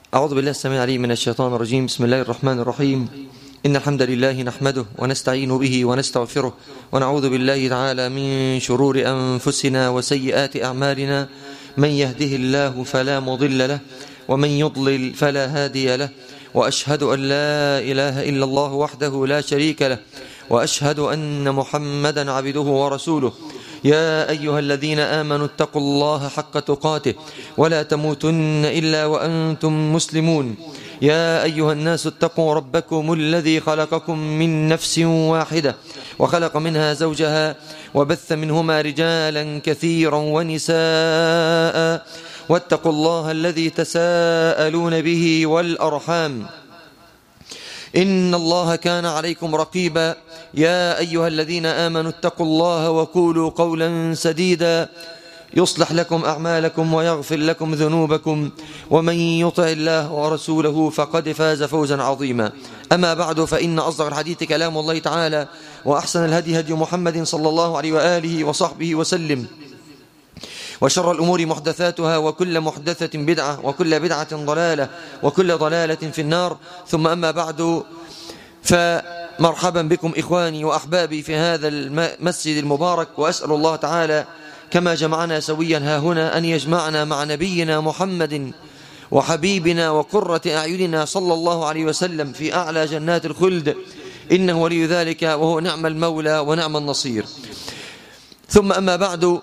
أعوذ بالله السميع العليم من الشيطان الرجيم بسم الله الرحمن الرحيم إن الحمد لله نحمده ونستعين به ونستغفره ونعوذ بالله تعالى من شرور أنفسنا وسيئات أعمالنا من يهده الله فلا مضل له ومن يضلل فلا هادي له وأشهد أن لا إله إلا الله وحده لا شريك له وأشهد أن محمدا عبده ورسوله يا أيها الذين آمنوا اتقوا الله حق تقاته ولا تموتن إلا وأنتم مسلمون يا أيها الناس اتقوا ربكم الذي خلقكم من نفس واحدة وخلق منها زوجها وبث منهما رجالا كثيرا ونساء واتقوا الله الذي تساءلون به والأرحام إن الله كان عليكم رقيبا يا أيها الذين آمنوا اتقوا الله وقولوا قولا سديدا يصلح لكم أعمالكم ويغفر لكم ذنوبكم ومن يطع الله ورسوله فقد فاز فوزا عظيما أما بعد فإن أصدق الحديث كلام الله تعالى وأحسن الهدي هدي محمد صلى الله عليه وآله وصحبه وسلم وشر الأمور محدثاتها وكل محدثة بدعة وكل بدعة ضلالة وكل ضلالة في النار ثم أما بعد فمرحبا بكم إخواني وأحبابي في هذا المسجد المبارك وأسأل الله تعالى كما جمعنا سويا ها هنا أن يجمعنا مع نبينا محمد وحبيبنا وقرة أعيننا صلى الله عليه وسلم في أعلى جنات الخلد إنه ولي ذلك وهو نعم المولى ونعم النصير ثم أما بعد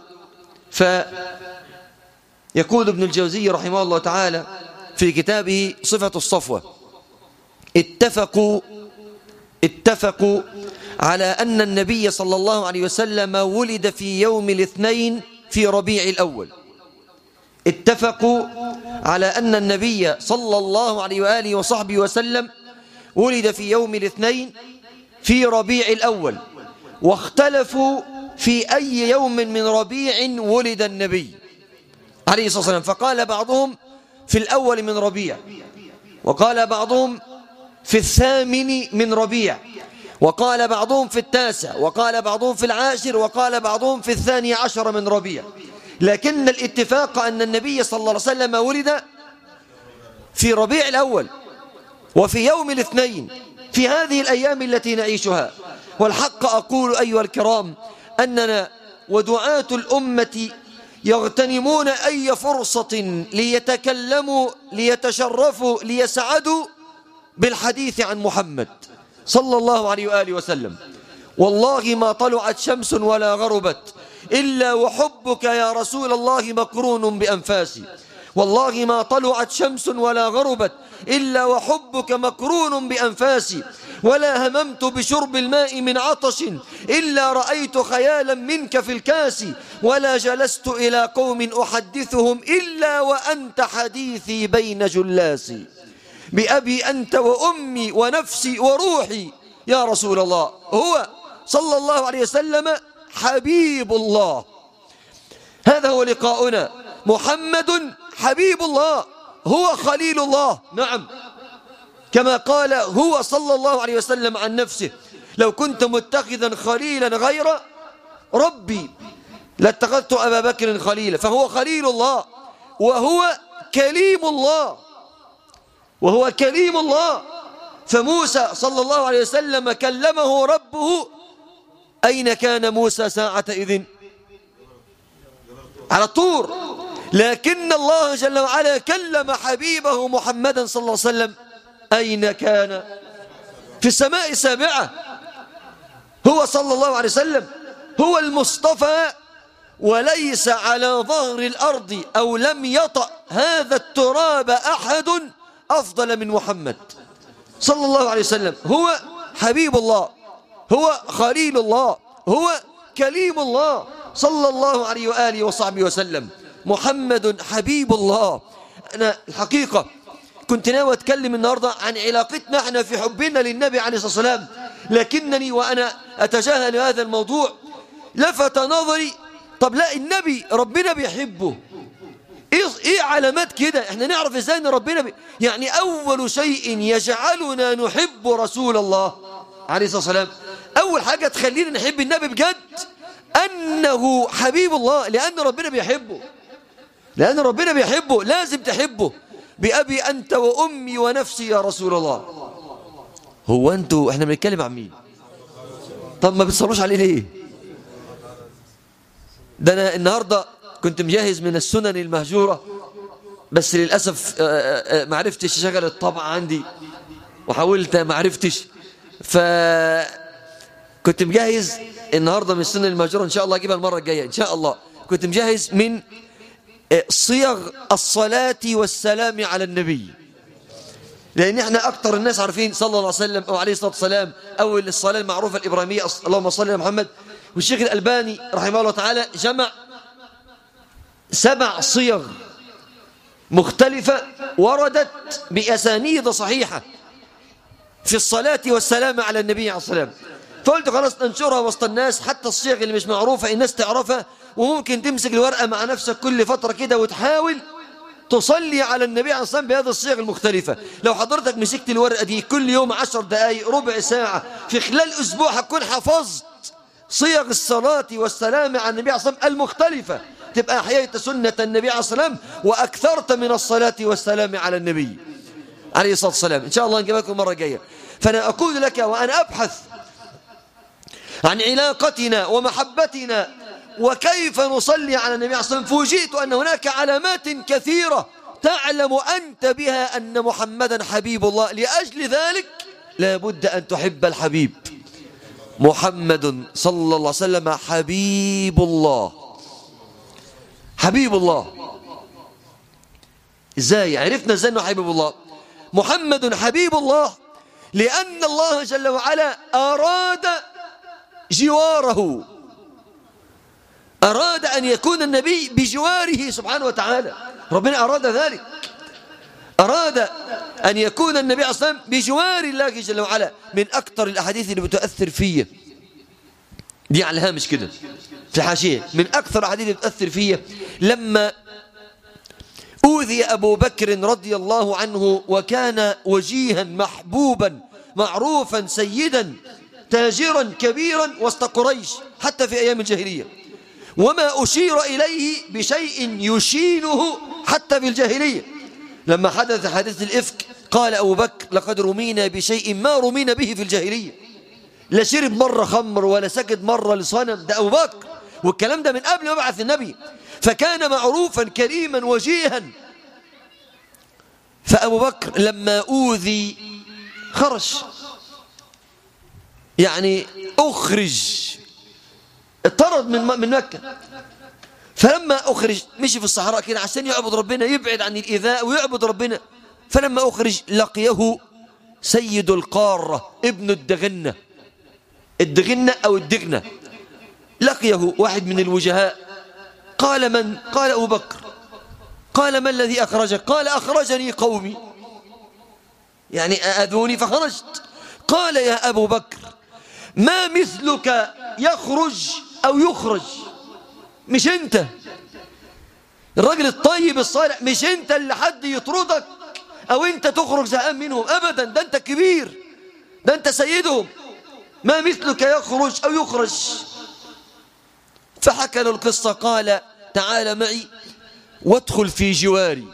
فيقول ابن الجوزي رحمه الله تعالى في كتابه صفة الصفوة اتفقوا اتفقوا على أن النبي صلى الله عليه وسلم ولد في يوم الاثنين في ربيع الأول اتفقوا على أن النبي صلى الله عليه وآله وصحبه وسلم ولد في يوم الاثنين في ربيع الأول واختلفوا في أي يوم من ربيع ولد النبي عليه الصلاة والسلام فقال بعضهم في الأول من ربيع وقال بعضهم في الثامن من ربيع وقال بعضهم في التاسع وقال بعضهم في العاشر وقال بعضهم في الثاني عشر من ربيع لكن الاتفاق أن النبي صلى الله عليه وسلم ولد في ربيع الأول وفي يوم الاثنين في هذه الأيام التي نعيشها والحق أقول أيها الكرام أننا ودعاة الأمة يغتنمون أي فرصة ليتكلموا ليتشرفوا ليسعدوا بالحديث عن محمد صلى الله عليه وآله وسلم والله ما طلعت شمس ولا غربت إلا وحبك يا رسول الله مقرون بأنفاسي والله ما طلعت شمس ولا غربت إلا وحبك مقرون بأنفاسي ولا هممت بشرب الماء من عطش إلا رأيت خيالا منك في الكاس ولا جلست إلى قوم أحدثهم إلا وأنت حديثي بين جلاسي بأبي أنت وأمي ونفسي وروحي يا رسول الله هو صلى الله عليه وسلم حبيب الله هذا هو لقاؤنا محمد حبيب الله هو خليل الله نعم كما قال هو صلى الله عليه وسلم عن نفسه لو كنت متخذا خليلا غير ربي لاتخذت أبا بكر خليلا فهو خليل الله وهو كليم الله وهو كليم الله فموسى صلى الله عليه وسلم كلمه ربه أين كان موسى ساعة إذن على الطور لكن الله جل وعلا كلم حبيبه محمدا صلى الله عليه وسلم أين كان في السماء السابعة هو صلى الله عليه وسلم هو المصطفى وليس على ظهر الأرض أو لم يطأ هذا التراب أحد أفضل من محمد صلى الله عليه وسلم هو حبيب الله هو خليل الله هو كليم الله صلى الله عليه وآله وصحبه وسلم محمد حبيب الله أنا الحقيقة كنت ناوي أتكلم النهاردة عن علاقتنا احنا في حبنا للنبي عليه الصلاة والسلام لكنني وأنا أتجاهل هذا الموضوع لفت نظري طب لا النبي ربنا بيحبه ايه ايه علامات كده احنا نعرف ازاي ان ربنا بي... يعني اول شيء يجعلنا نحب رسول الله عليه الصلاه والسلام اول حاجه تخلينا نحب النبي بجد انه حبيب الله لان ربنا بيحبه لان ربنا بيحبه لازم تحبه بأبي أنت وأمي ونفسي يا رسول الله هو أنتوا إحنا بنتكلم عن مين طب ما بتصلوش عليه ليه ده أنا النهاردة كنت مجهز من السنن المهجورة بس للأسف آه، آه، آه، ما عرفتش شغل الطبع عندي وحاولت ما عرفتش ف كنت مجهز النهاردة من السنن المهجورة إن شاء الله أجيبها المرة الجاية إن شاء الله كنت مجهز من صيغ الصلاة والسلام على النبي لأن احنا أكثر الناس عارفين صلى الله عليه وسلم أو عليه الصلاة والسلام أو الصلاة المعروفة الإبراهيمية اللهم صل على محمد والشيخ الألباني رحمه الله تعالى جمع سبع صيغ مختلفة وردت بأسانيد صحيحة في الصلاة والسلام على النبي عليه الصلاة والسلام فقلت خلاص ننشرها وسط الناس حتى الصيغ اللي مش معروفة الناس تعرفها وممكن تمسك الورقة مع نفسك كل فترة كده وتحاول تصلي على النبي عليه الصلاة والسلام بهذه الصيغ المختلفة لو حضرتك مسكت الورقة دي كل يوم عشر دقايق ربع ساعة في خلال أسبوع هتكون حفظت صيغ الصلاة والسلام على النبي عليه الصلاة والسلام المختلفة تبقى أحييت سنة النبي عليه الصلاة والسلام وأكثرت من الصلاة والسلام على النبي عليه الصلاة والسلام إن شاء الله نجيب لكم المرة الجاية فأنا أقول لك وأنا أبحث عن علاقتنا ومحبتنا وكيف نصلي على النبي عليه الصلاة والسلام فوجئت أن هناك علامات كثيرة تعلم أنت بها أن محمدا حبيب الله لأجل ذلك لا بد أن تحب الحبيب محمد صلى الله عليه وسلم حبيب الله حبيب الله ازاي عرفنا ازاي انه حبيب الله محمد حبيب الله لأن الله جل وعلا أراد جواره أراد أن يكون النبي بجواره سبحانه وتعالى ربنا أراد ذلك أراد أن يكون النبي أصلا بجوار الله جل وعلا من أكثر الأحاديث اللي بتؤثر فيه دي على الهامش كده في الحاشية من أكثر الأحاديث اللي بتؤثر فيه لما أوذي أبو بكر رضي الله عنه وكان وجيها محبوبا معروفا سيدا تاجرا كبيرا وسط قريش حتى في أيام الجاهلية وما أشير إليه بشيء يشينه حتى في الجاهلية لما حدث حادث الإفك قال أبو بكر لقد رمينا بشيء ما رمينا به في الجاهلية لا شرب مرة خمر ولا سجد مرة لصنم ده أبو بكر والكلام ده من قبل ما بعث النبي فكان معروفا كريما وجيها فأبو بكر لما أوذي خرج يعني أخرج اطرد من من مكة فلما أخرج مشي في الصحراء كده عشان يعبد ربنا يبعد عن الإيذاء ويعبد ربنا فلما أخرج لقيه سيد القارة ابن الدغنة الدغنة أو الدغنة لقيه واحد من الوجهاء قال من قال أبو بكر قال ما الذي أخرجك قال أخرجني قومي يعني أذوني فخرجت قال يا أبو بكر ما مثلك يخرج أو يخرج مش أنت الراجل الطيب الصالح مش أنت اللي حد يطردك أو أنت تخرج زهقان منهم أبدا ده أنت كبير ده أنت سيدهم ما مثلك يخرج أو يخرج فحكى له القصة قال تعال معي وادخل في جواري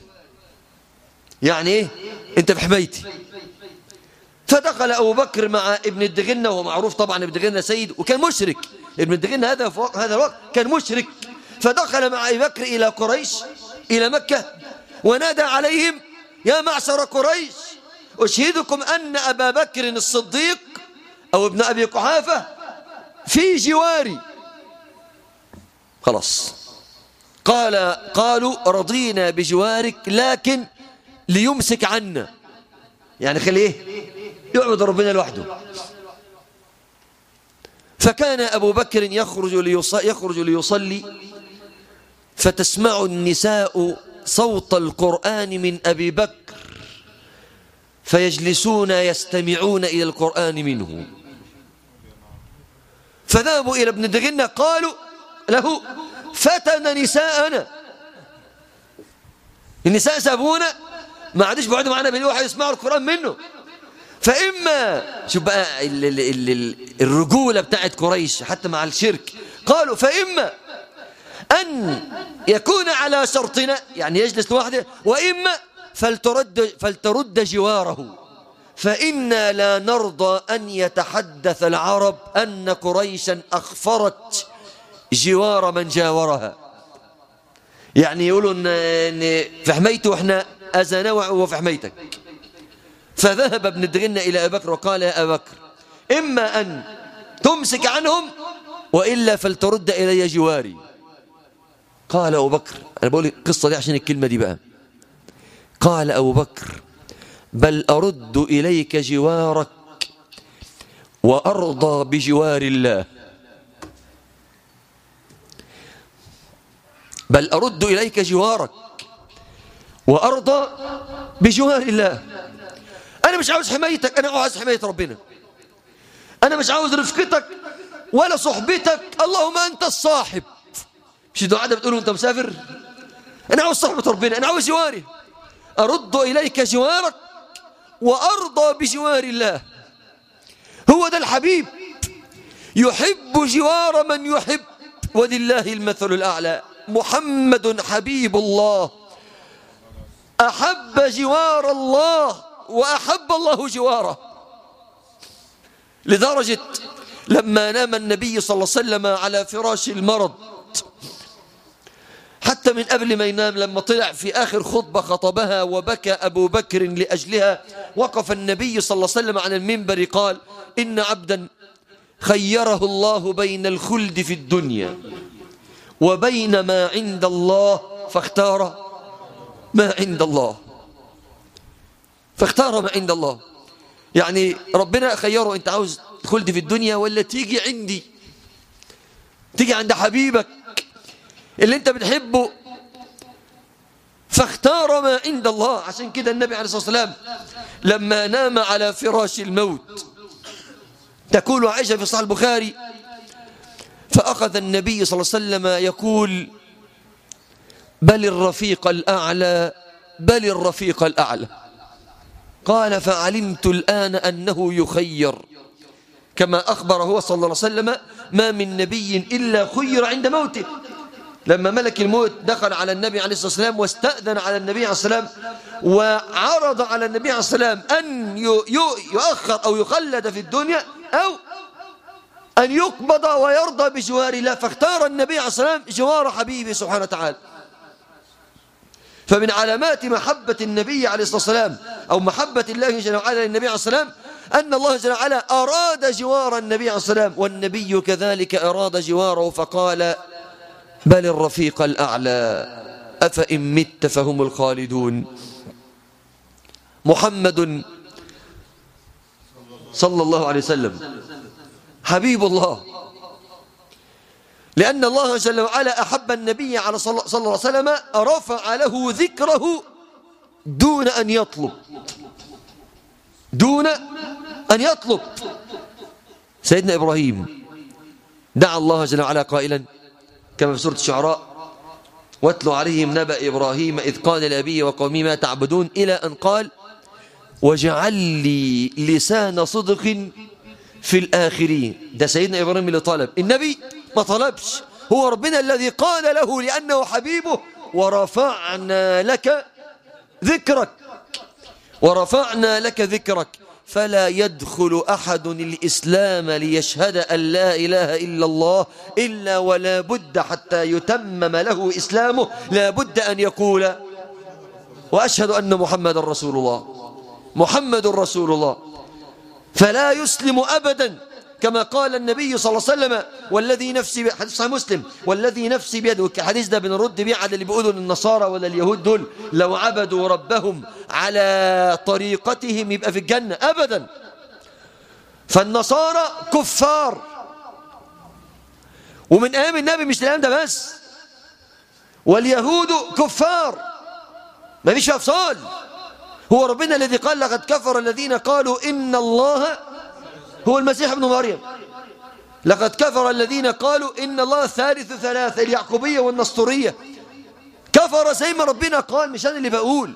يعني ايه انت بحمايتي فدخل أبو بكر مع ابن الدغنة وهو معروف طبعا ابن الدغنة سيد وكان مشرك ابن الدغنة هذا في هذا الوقت كان مشرك فدخل مع أبي بكر إلى قريش إلى مكة ونادى عليهم يا معشر قريش أشهدكم أن أبا بكر الصديق أو ابن أبي قحافة في جواري خلاص قال قالوا رضينا بجوارك لكن ليمسك عنا يعني خليه يعبد ربنا لوحده فكان أبو بكر يخرج ليصلي, يخرج ليصلي فتسمع النساء صوت القرآن من أبي بكر فيجلسون يستمعون إلى القرآن منه فذهبوا إلى ابن دغنة قالوا له فتن نساءنا النساء سابونا ما عادش بيقعدوا معانا بالوحي يسمعوا القرآن منه فإما شوف بقى ال ال ال ال الرجولة بتاعت قريش حتى مع الشرك قالوا فإما أن يكون على شرطنا يعني يجلس لوحده وإما فلترد, فلترد جواره فإنا لا نرضى أن يتحدث العرب أن قريشا أخفرت جوار من جاورها يعني يقولوا إن, إن في حميته وإحنا أزنوع وفي حميتك فذهب ابن الدغنة إلى أبي بكر وقال يا أبي بكر إما أن تمسك عنهم وإلا فلترد إلي جواري قال أبو بكر أنا بقول القصة دي عشان الكلمة دي بقى قال أبو بكر بل أرد إليك جوارك وأرضى بجوار الله بل أرد إليك جوارك وأرضى بجوار الله أنا مش عاوز حمايتك أنا عاوز حماية ربنا أنا مش عاوز رفقتك ولا صحبتك اللهم أنت الصاحب مش دعاء ده بتقولوا أنت مسافر أنا عاوز صحبة ربنا أنا عاوز جواري أرد إليك جوارك وأرضى بجوار الله هو ده الحبيب يحب جوار من يحب ولله المثل الأعلى محمد حبيب الله أحب جوار الله وأحب الله جواره لدرجة لما نام النبي صلى الله عليه وسلم على فراش المرض حتى من قبل ما ينام لما طلع في آخر خطبة خطبها وبكى أبو بكر لأجلها وقف النبي صلى الله عليه وسلم على المنبر قال إن عبدا خيره الله بين الخلد في الدنيا وبين ما عند الله فاختار ما عند الله فاختار ما عند الله يعني ربنا خيره انت عاوز خلد في الدنيا ولا تيجي عندي تيجي عند حبيبك اللي انت بتحبه فاختار ما عند الله عشان كده النبي عليه الصلاة والسلام لما نام على فراش الموت تقول عائشة في صحيح البخاري فأخذ النبي صلى الله عليه وسلم يقول بل الرفيق الأعلى بل الرفيق الأعلى قال فعلمت الآن أنه يخير كما أخبر هو صلى الله عليه وسلم ما من نبي إلا خير عند موته لما ملك الموت دخل على النبي عليه الصلاة والسلام واستأذن على النبي عليه الصلاة والسلام وعرض على النبي عليه الصلاة والسلام أن يؤخر أو يخلد في الدنيا أو أن يقبض ويرضى بجوار الله فاختار النبي عليه الصلاة والسلام جوار حبيبه سبحانه وتعالى فمن علامات محبة النبي عليه الصلاة والسلام أو محبة الله جل وعلا للنبي عليه الصلاة والسلام أن الله جل وعلا أراد جوار النبي عليه الصلاة والسلام والنبي كذلك أراد جواره فقال بل الرفيق الأعلى أفإن مت فهم الخالدون محمد صلى الله عليه وسلم حبيب الله لأن الله جل وعلا أحب النبي على صلى الله عليه وسلم رفع له ذكره دون أن يطلب دون أن يطلب سيدنا إبراهيم دعا الله جل وعلا قائلا كما في سورة الشعراء واتلوا عليهم نبأ إبراهيم إذ قال لأبيه وقومه ما تعبدون إلى أن قال واجعل لي لسان صدق في الآخرين ده سيدنا إبراهيم اللي طلب النبي ما طلبش هو ربنا الذي قال له لأنه حبيبه ورفعنا لك ذكرك ورفعنا لك ذكرك فلا يدخل أحد الإسلام ليشهد أن لا إله إلا الله إلا ولا بد حتى يتمم له إسلامه لا بد أن يقول وأشهد أن محمد رسول الله محمد رسول الله فلا يسلم أبدا كما قال النبي صلى الله عليه وسلم والذي نفسي حديث صحيح مسلم والذي نفسي بيده الحديث ده بنرد بيه على اللي بيقولوا النصارى ولا اليهود دول لو عبدوا ربهم على طريقتهم يبقى في الجنة أبدا فالنصارى كفار ومن أيام النبي مش الأيام ده بس واليهود كفار ما فيش أفصال هو ربنا الذي قال لقد كفر الذين قالوا إن الله هو المسيح ابن مريم لقد كفر الذين قالوا إن الله ثالث ثلاثة اليعقوبية والنسطورية كفر زي ما ربنا قال مش أنا اللي بقول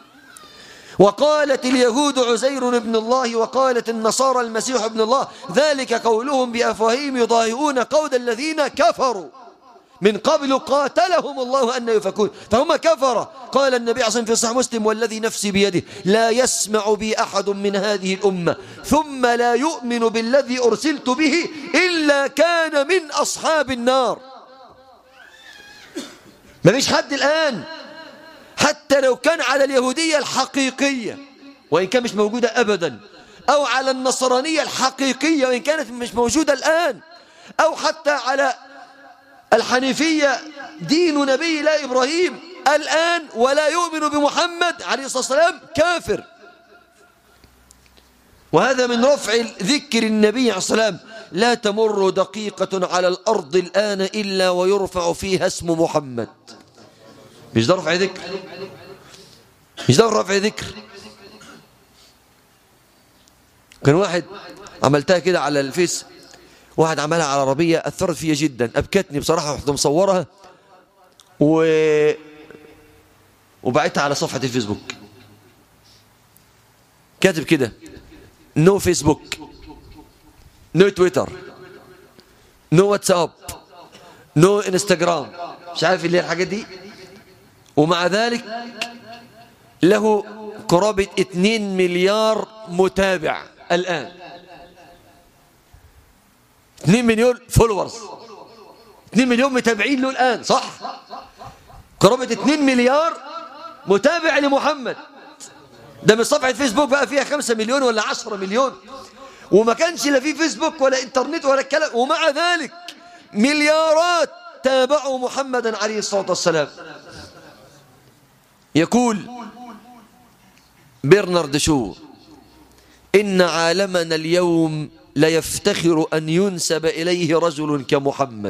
وقالت اليهود عزير ابن الله وقالت النصارى المسيح ابن الله ذلك قولهم بأفواههم يضاهئون قول الذين كفروا من قبل قاتلهم الله أن يفكون فهم كفر قال النبي عصم في صحيح مسلم والذي نفسي بيده لا يسمع بي أحد من هذه الأمة ثم لا يؤمن بالذي أرسلت به إلا كان من أصحاب النار ما فيش حد الآن حتى لو كان على اليهودية الحقيقية وإن كان مش موجودة أبدا أو على النصرانية الحقيقية وإن كانت مش موجودة الآن أو حتى على الحنيفية دين نبي الله إبراهيم الآن ولا يؤمن بمحمد عليه الصلاة والسلام كافر وهذا من رفع ذكر النبي عليه الصلاة والسلام لا تمر دقيقة على الأرض الآن إلا ويرفع فيها اسم محمد مش ده رفع ذكر مش ده رفع ذكر كان واحد عملتها كده على الفيس واحد عملها على عربية أثرت فيها جدا أبكتني بصراحة رحت مصورها و... وبعتها على صفحة الفيسبوك كاتب كده نو فيسبوك نو تويتر نو واتساب نو انستغرام مش عارف اللي هي الحاجات دي ومع ذلك له قرابة 2 مليار متابع الآن 2 مليون فولورز 2 مليون متابعين له الآن صح قرابة 2 مليار متابع لمحمد ده من صفحة فيسبوك بقى فيها 5 مليون ولا 10 مليون وما كانش لا في فيسبوك ولا انترنت ولا الكلام ومع ذلك مليارات تابعوا محمدا عليه الصلاة والسلام يقول برنارد شو إن عالمنا اليوم ليفتخر أن ينسب إليه رجل كمحمد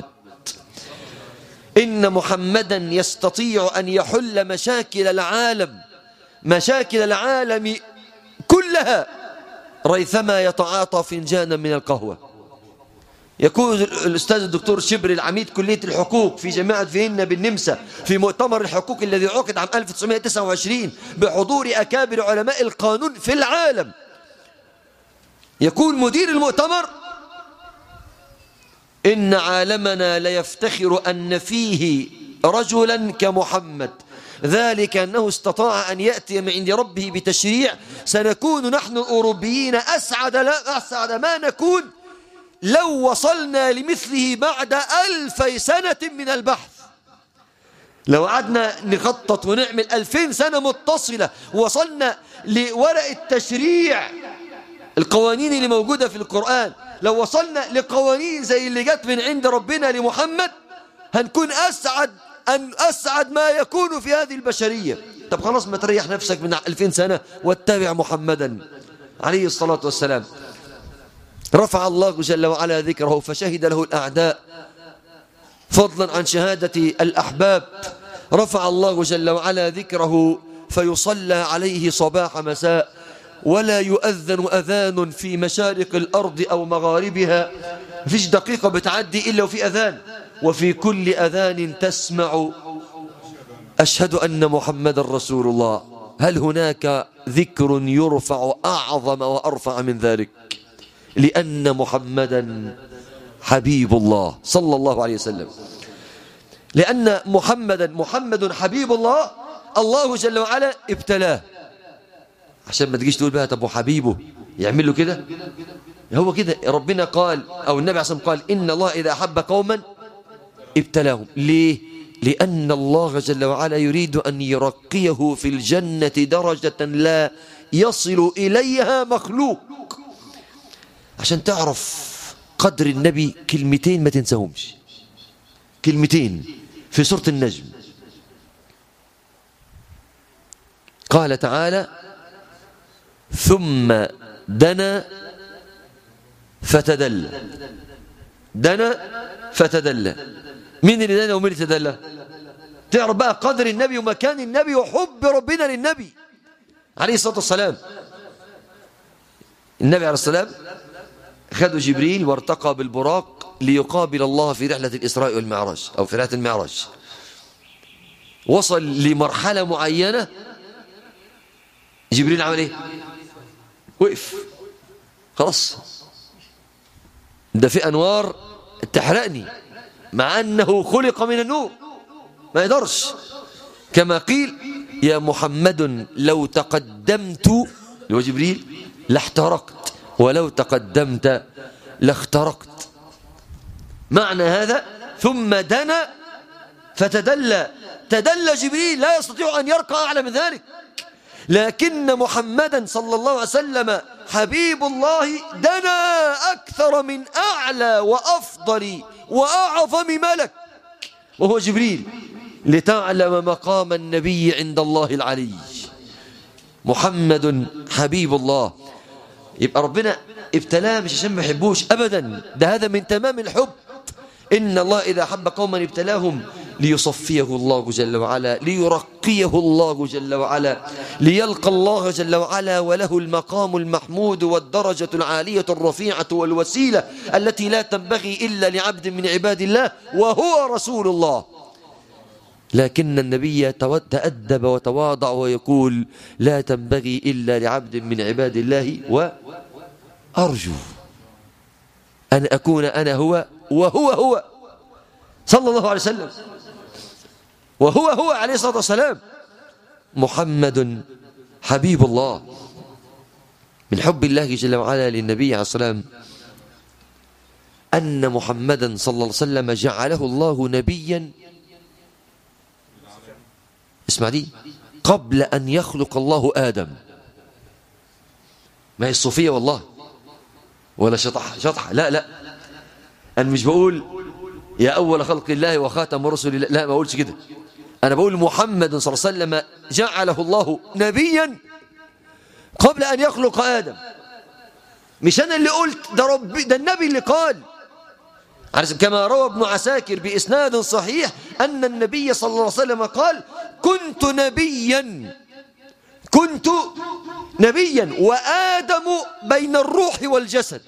إن محمدا يستطيع أن يحل مشاكل العالم مشاكل العالم كلها ريثما يتعاطى فنجانا من القهوة يقول الأستاذ الدكتور شبري العميد كلية الحقوق في جامعة فيينا بالنمسا في مؤتمر الحقوق الذي عقد عام 1929 بحضور أكابر علماء القانون في العالم يقول مدير المؤتمر إن عالمنا ليفتخر أن فيه رجلا كمحمد ذلك أنه استطاع أن يأتي من عند ربه بتشريع سنكون نحن الأوروبيين أسعد, لا أسعد ما نكون لو وصلنا لمثله بعد ألفي سنة من البحث لو قعدنا نخطط ونعمل ألفين سنة متصلة ووصلنا لورق التشريع القوانين اللي موجودة في القرآن لو وصلنا لقوانين زي اللي جت من عند ربنا لمحمد هنكون أسعد أن أسعد ما يكون في هذه البشرية طب خلاص ما تريح نفسك من ألفين سنة واتبع محمدا عليه الصلاة والسلام رفع الله جل وعلا ذكره فشهد له الأعداء فضلا عن شهادة الأحباب رفع الله جل وعلا ذكره فيصلى عليه صباح مساء ولا يؤذن أذان في مشارق الأرض أو مغاربها فيش دقيقة بتعدي إلا وفي أذان وفي كل أذان تسمع أشهد أن محمد رسول الله هل هناك ذكر يرفع أعظم وأرفع من ذلك لأن محمدا حبيب الله صلى الله عليه وسلم لأن محمدا محمد حبيب الله الله جل وعلا ابتلاه عشان ما تجيش تقول بقى طب وحبيبه يعمل له كده هو كده ربنا قال أو النبي عليه الصلاة والسلام قال إن الله إذا أحب قوما ابتلاهم ليه لأن الله جل وعلا يريد أن يرقيه في الجنة درجة لا يصل إليها مخلوق عشان تعرف قدر النبي كلمتين ما تنساهمش كلمتين في سورة النجم قال تعالى ثم دنا فتدلى دنا فتدلى مين اللي دنا ومين اللي تدلى تعرف بقى قدر النبي ومكان النبي وحب ربنا للنبي عليه الصلاة والسلام النبي عليه السلام خدوا جبريل وارتقى بالبراق ليقابل الله في رحلة الإسراء والمعراج أو في رحلة المعراج وصل لمرحلة معينة جبريل عمل ايه وقف خلاص ده في أنوار تحرقني مع أنه خلق من النور ما يقدرش كما قيل يا محمد لو تقدمت اللي هو جبريل لاحترقت ولو تقدمت لاخترقت معنى هذا ثم دنا فتدلى تدلى جبريل لا يستطيع أن يرقى أعلى من ذلك لكن محمدا صلى الله عليه وسلم حبيب الله دنا أكثر من أعلى وأفضل وأعظم ملك وهو جبريل لتعلم مقام النبي عند الله العلي محمد حبيب الله يبقى ربنا ابتلاه مش عشان ما يحبوش أبدا ده هذا من تمام الحب إن الله إذا حب قوما ابتلاهم ليصفيه الله جل وعلا ليرقيه الله جل وعلا ليلقى الله جل وعلا وله المقام المحمود والدرجة العالية الرفيعة والوسيلة التي لا تنبغي إلا لعبد من عباد الله وهو رسول الله لكن النبي تأدب وتواضع ويقول لا تنبغي إلا لعبد من عباد الله وأرجو أن أكون أنا هو وهو هو صلى الله عليه وسلم وهو هو عليه الصلاة والسلام محمد حبيب الله من حب الله جل وعلا للنبي عليه الصلاة والسلام أن محمدا صلى الله عليه وسلم جعله الله نبيا اسمع دي قبل أن يخلق الله آدم ما هي الصوفية والله ولا شطح شطح لا لا أنا مش بقول يا أول خلق الله وخاتم رسل الله لا ما بقولش كده أنا بقول محمد صلى الله عليه وسلم جعله الله نبيا قبل أن يخلق آدم مش أنا اللي قلت ده, ربي ده النبي اللي قال كما روى ابن عساكر بإسناد صحيح أن النبي صلى الله عليه وسلم قال كنت نبيا كنت نبيا وآدم بين الروح والجسد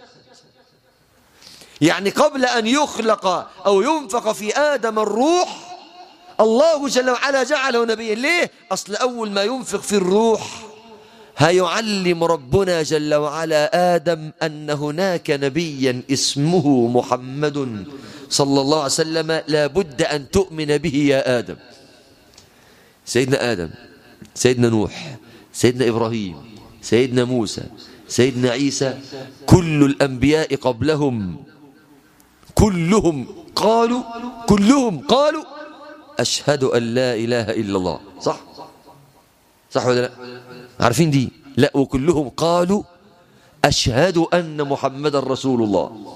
يعني قبل أن يخلق أو ينفق في آدم الروح الله جل وعلا جعله نبيا ليه؟ أصل أول ما ينفق في الروح هيعلم ربنا جل وعلا آدم أن هناك نبيا اسمه محمد صلى الله عليه وسلم لا بد أن تؤمن به يا آدم سيدنا آدم سيدنا نوح سيدنا إبراهيم سيدنا موسى سيدنا عيسى كل الأنبياء قبلهم كلهم قالوا كلهم قالوا أشهد أن لا إله إلا الله صح صح ولا لا عارفين دي لا وكلهم قالوا أشهد أن محمد رسول الله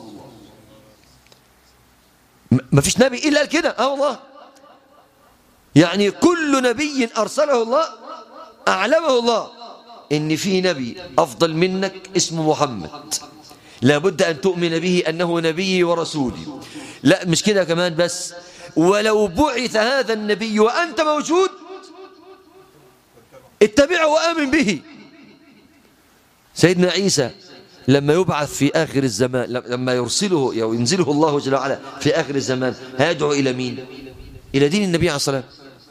ما فيش نبي إلا كده اه والله يعني كل نبي أرسله الله أعلمه الله إن في نبي أفضل منك اسمه محمد لابد أن تؤمن به أنه نبي ورسولي لا مش كده كمان بس ولو بعث هذا النبي وأنت موجود اتبعه وآمن به سيدنا عيسى لما يبعث في آخر الزمان لما يرسله أو ينزله الله جل وعلا في آخر الزمان هيدعو إلى مين إلى دين النبي عليه الصلاة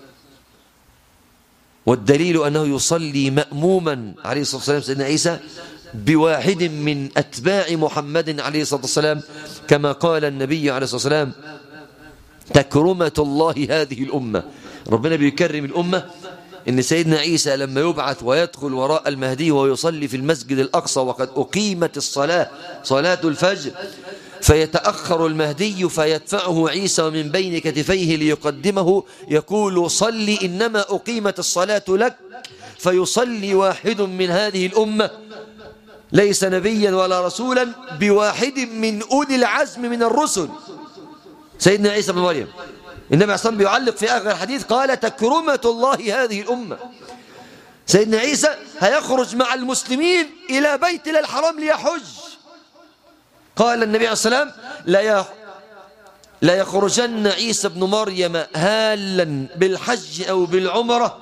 والدليل أنه يصلي مأموما عليه الصلاة والسلام سيدنا عيسى بواحد من أتباع محمد عليه الصلاة والسلام كما قال النبي عليه الصلاة والسلام تكرمة الله هذه الأمة ربنا بيكرم الأمة إن سيدنا عيسى لما يبعث ويدخل وراء المهدي ويصلي في المسجد الأقصى وقد أقيمت الصلاة صلاة الفجر فيتأخر المهدي فيدفعه عيسى من بين كتفيه ليقدمه يقول صل إنما أقيمت الصلاة لك فيصلي واحد من هذه الأمة ليس نبيا ولا رسولا بواحد من أولي العزم من الرسل سيدنا عيسى بن مريم النبي عليه الصلاة بيعلق في آخر الحديث قال تكرمة الله هذه الأمة سيدنا عيسى هيخرج مع المسلمين إلى بيت الحرام ليحج قال النبي عليه الصلاة لا لا يخرجن عيسى بن مريم هالا بالحج أو بالعمرة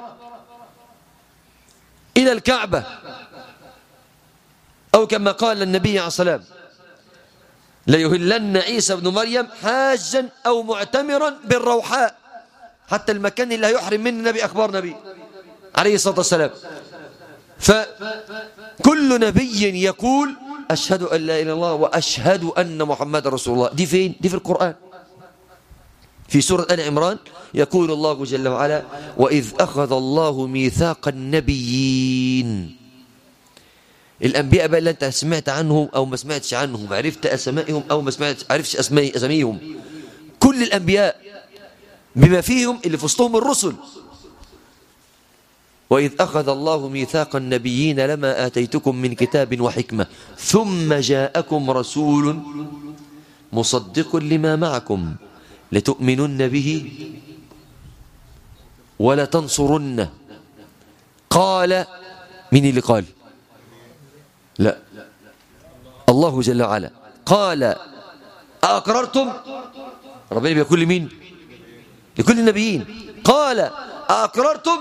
إلى الكعبة أو كما قال النبي عليه الصلاة ليهلن عيسى بن مريم حاجا أو معتمرا بالروحاء حتى المكان اللي هيحرم منه النبي أخبار نبي عليه الصلاة والسلام فكل نبي يقول أشهد أن لا إله إلا الله وأشهد أن محمد رسول الله دي فين؟ دي في القرآن في سورة آل عمران يقول الله جل وعلا وإذ أخذ الله ميثاق النبيين الأنبياء بقى اللي أنت سمعت عنهم أو ما سمعتش عنهم عرفت أسمائهم أو ما سمعت عرفتش أسماء أساميهم كل الأنبياء بما فيهم اللي في وسطهم الرسل وإذ أخذ الله ميثاق النبيين لما آتيتكم من كتاب وحكمة ثم جاءكم رسول مصدق لما معكم لتؤمنن به ولا تنصرنه قال من اللي قال لا الله جل وعلا قال أقررتم ربنا بيقول لمين لكل النبيين قال أقررتم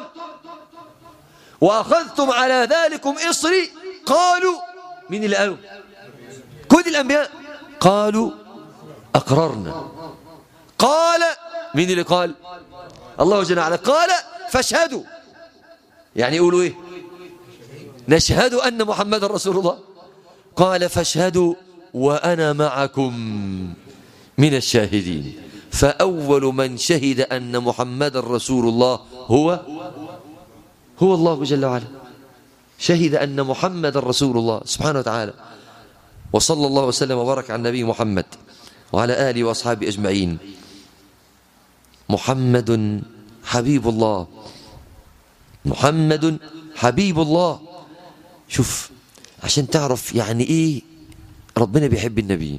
وأخذتم على ذلكم إصري قالوا مين اللي قالوا كل الأنبياء قالوا أقررنا قال مين اللي قال الله جل وعلا قال فاشهدوا يعني يقولوا ايه نشهد أن محمد رسول الله قال فاشهدوا وأنا معكم من الشاهدين فأول من شهد أن محمد رسول الله هو هو الله جل وعلا شهد أن محمد رسول الله سبحانه وتعالى وصلى الله وسلم وبارك على النبي محمد وعلى آله وأصحابه أجمعين محمد حبيب الله محمد حبيب الله شوف عشان تعرف يعني ايه ربنا بيحب النبي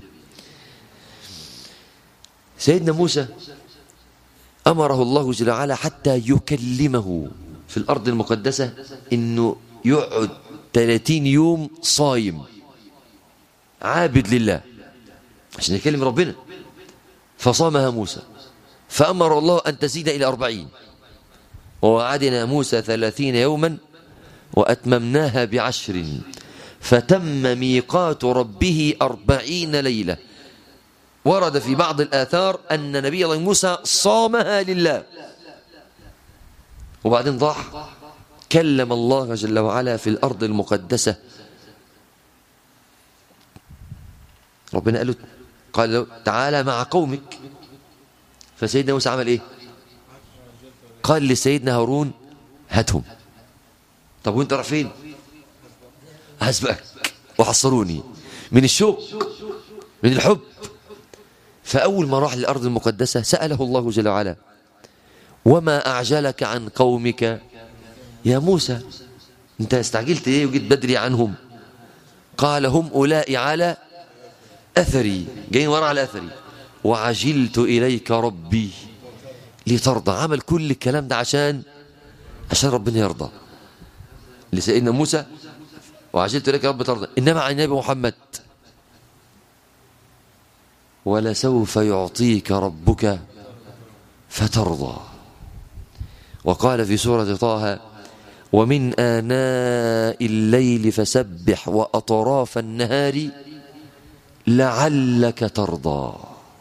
سيدنا موسى أمره الله جل وعلا حتى يكلمه في الأرض المقدسة إنه يقعد 30 يوم صايم عابد لله عشان يكلم ربنا فصامها موسى فأمر الله أن تزيد إلى أربعين ووعدنا موسى ثلاثين يوما وأتممناها بعشر فتم ميقات ربه أربعين ليلة ورد في بعض الآثار أن نبي الله موسى صامها لله وبعدين ضاح كلم الله جل وعلا في الأرض المقدسة ربنا قال له قال له تعالى مع قومك فسيدنا موسى عمل ايه قال لسيدنا هارون هاتهم طب وانت رايح فين هسبقك وحصروني من الشوق من الحب فأول ما راح للأرض المقدسة سأله الله جل وعلا وما أعجلك عن قومك يا موسى انت استعجلت ايه وجيت بدري عنهم قال هم أولئك على أثري جايين ورا على أثري وعجلت إليك ربي لترضى عمل كل الكلام ده عشان عشان ربنا يرضى لسيدنا موسى وعجلت إليك ربي ترضى إنما عن النبي محمد ولسوف يعطيك ربك فترضى وقال في سورة طه ومن آناء الليل فسبح وأطراف النهار لعلك ترضى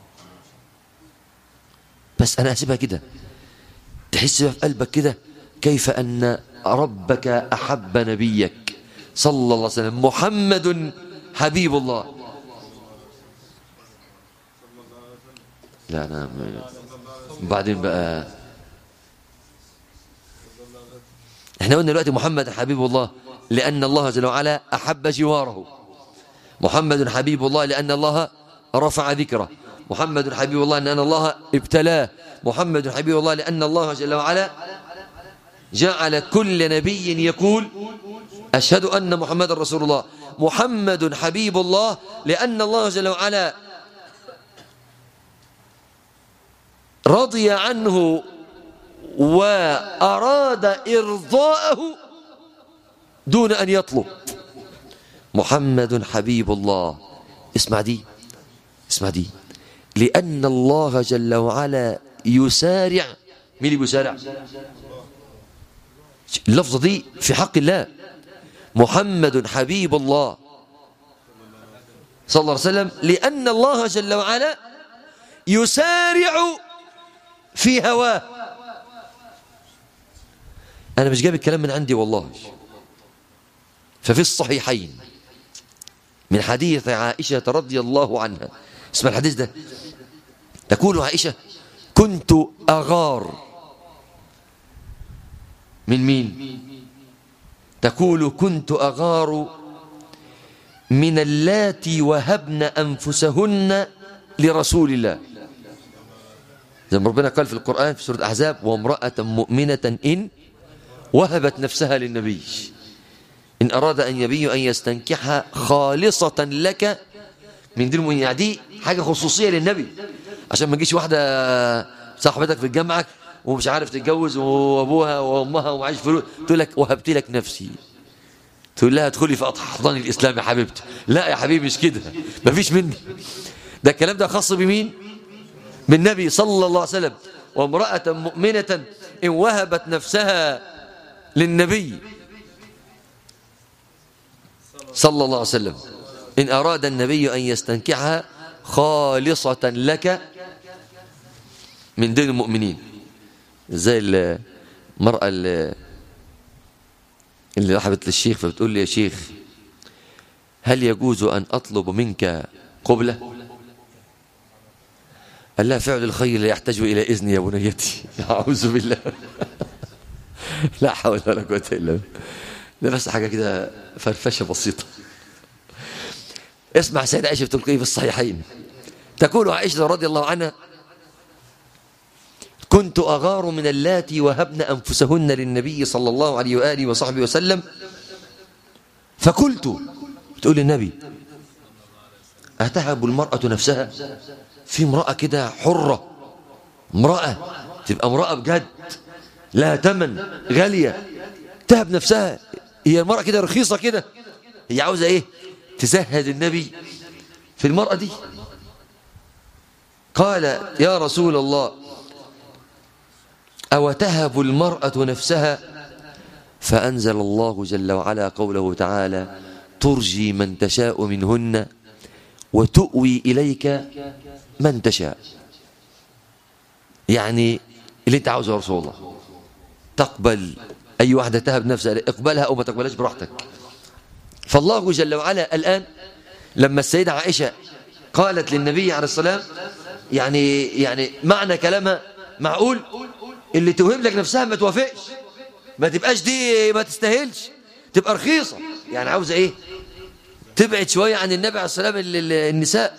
بس أنا أسيبها كده تحس في قلبك كده كيف أن ربك أحب نبيك صلى الله عليه وسلم محمد حبيب الله لا أنا بعدين بقى احنا قلنا دلوقتي محمد حبيب الله لأن الله جل وعلا أحب جواره محمد حبيب الله لأن الله رفع ذكره محمد حبيب الله لأن الله ابتلاه محمد حبيب الله لأن الله جل وعلا جعل كل نبي يقول أشهد أن محمد رسول الله محمد حبيب الله لأن الله جل وعلا رضي عنه وأراد إرضاءه دون أن يطلب محمد حبيب الله اسمع دي اسمع دي لأن الله جل وعلا يسارع مين اللي بيسارع اللفظة دي في حق الله محمد حبيب الله صلى الله عليه وسلم لأن الله جل وعلا يسارع في هواه أنا مش جايب الكلام من عندي والله ففي الصحيحين من حديث عائشة رضي الله عنها اسمع الحديث ده تقول عائشة كنت أغار من مين تقول كنت أغار من اللاتي وهبن أنفسهن لرسول الله زي ما ربنا قال في القرآن في سورة الأحزاب وامرأة مؤمنة إن وهبت نفسها للنبي إن أراد أن يبي أن يستنكحها خالصة لك من دين المؤمنين يعني دي حاجة خصوصية للنبي عشان ما تجيش واحدة صاحبتك في الجامعة ومش عارف تتجوز وابوها وامها ومعيش فلوس تقول لك وهبت لك نفسي تقول لها ادخلي في احضان الاسلام يا حبيبتي لا يا حبيبي مش كده مفيش مني ده الكلام ده خاص بمين بالنبي صلى الله عليه وسلم وامرأة مؤمنة إن وهبت نفسها للنبي صلى الله عليه وسلم إن أراد النبي أن يستنكحها خالصة لك من دين المؤمنين زي المرأة اللي, اللي رحبت للشيخ فبتقول لي يا شيخ هل يجوز أن أطلب منك قبلة قال لها فعل الخير لا يحتاج إلى إذن يا بنيتي أعوذ بالله لا حول ولا قوة إلا بالله ده بس حاجة كده فرفشة بسيطة اسمع سيدة عائشة بتقول في الصحيحين تقول عائشة رضي الله عنها كنت أغار من اللاتي وهبن أنفسهن للنبي صلى الله عليه وآله وصحبه وسلم فقلت تقول للنبي أتهب المرأة نفسها في امرأة كده حرة امرأة تبقى امرأة بجد لها تمن غالية تهب نفسها هي المرأة كده رخيصة كده هي عاوزة ايه تزهد النبي في المرأة دي قال يا رسول الله أو تهب المرأة نفسها فأنزل الله جل وعلا قوله تعالى ترجي من تشاء منهن وتؤوي إليك من تشاء يعني اللي انت عاوزه يا رسول الله تقبل أي واحدة تهب نفسها اقبلها أو ما تقبلهاش براحتك فالله جل وعلا الآن لما السيدة عائشة قالت للنبي عليه السلام يعني يعني معنى كلامها معقول اللي توهب لك نفسها ما توافقش ما تبقاش دي ما تستاهلش تبقى رخيصة يعني عاوزة ايه تبعد شوية عن النبي عليه السلام النساء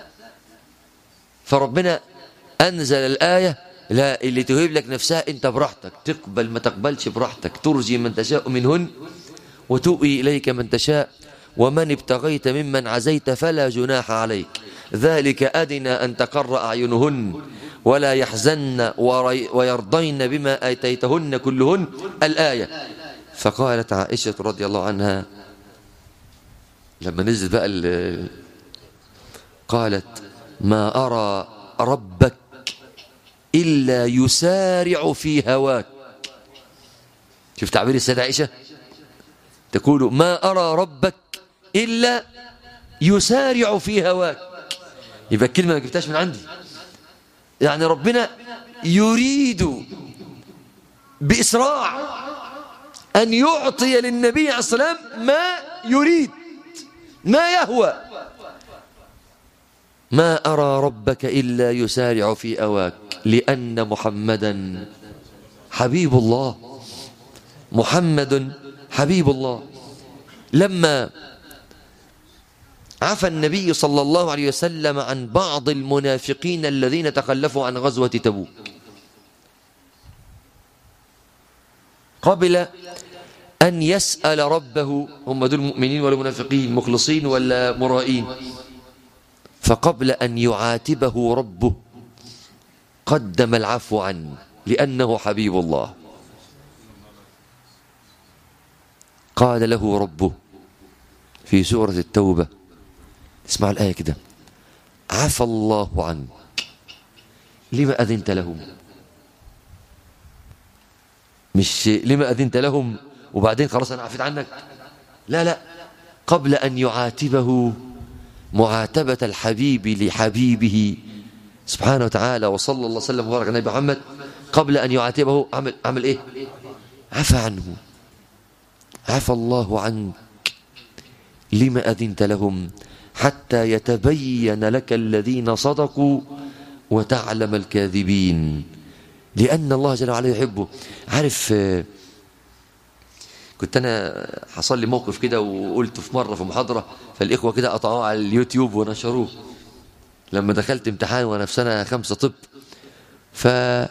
فربنا أنزل الآية لا اللي تهيب لك نفسها أنت براحتك تقبل ما تقبلش براحتك ترجي من تشاء منهن وتؤوي إليك من تشاء ومن ابتغيت ممن عزيت فلا جناح عليك ذلك أدنى أن تقر أعينهن ولا يحزن ويرضين بما آتيتهن كلهن الآية فقالت عائشة رضي الله عنها لما نزل بقى قالت ما أرى ربك إلا يسارع في هواك شوف تعبير السيدة عائشة تقول ما أرى ربك إلا يسارع في هواك يبقى الكلمة ما جبتهاش من عندي يعني ربنا يريد بإسراع أن يعطي للنبي عليه السلام ما يريد ما يهوى ما أرى ربك إلا يسارع في أواك لأن محمدا حبيب الله محمد حبيب الله لما عفى النبي صلى الله عليه وسلم عن بعض المنافقين الذين تخلفوا عن غزوة تبوك قبل أن يسأل ربه هم دول مؤمنين ولا منافقين مخلصين ولا مرائين فقبل أن يعاتبه ربه قدم العفو عنه لأنه حبيب الله قال له ربه في سورة التوبة اسمع الآية كده عفى الله عنك لما أذنت لهم مش لما أذنت لهم وبعدين خلاص أنا عفيت عنك لا لا قبل أن يعاتبه معاتبة الحبيب لحبيبه سبحانه وتعالى وصلى الله وسلم وبارك على النبي محمد قبل أن يعاتبه عمل, عمل إيه عفى عنه عفى الله عنك لما أذنت لهم حتى يتبين لك الذين صدقوا وتعلم الكاذبين لأن الله جل وعلا يحبه عارف آه، كنت أنا حصل لي موقف كده وقلته في مرة في محاضرة فالإخوة كده قطعوه على اليوتيوب ونشروه لما دخلت امتحان وأنا في سنة خمسة طب ف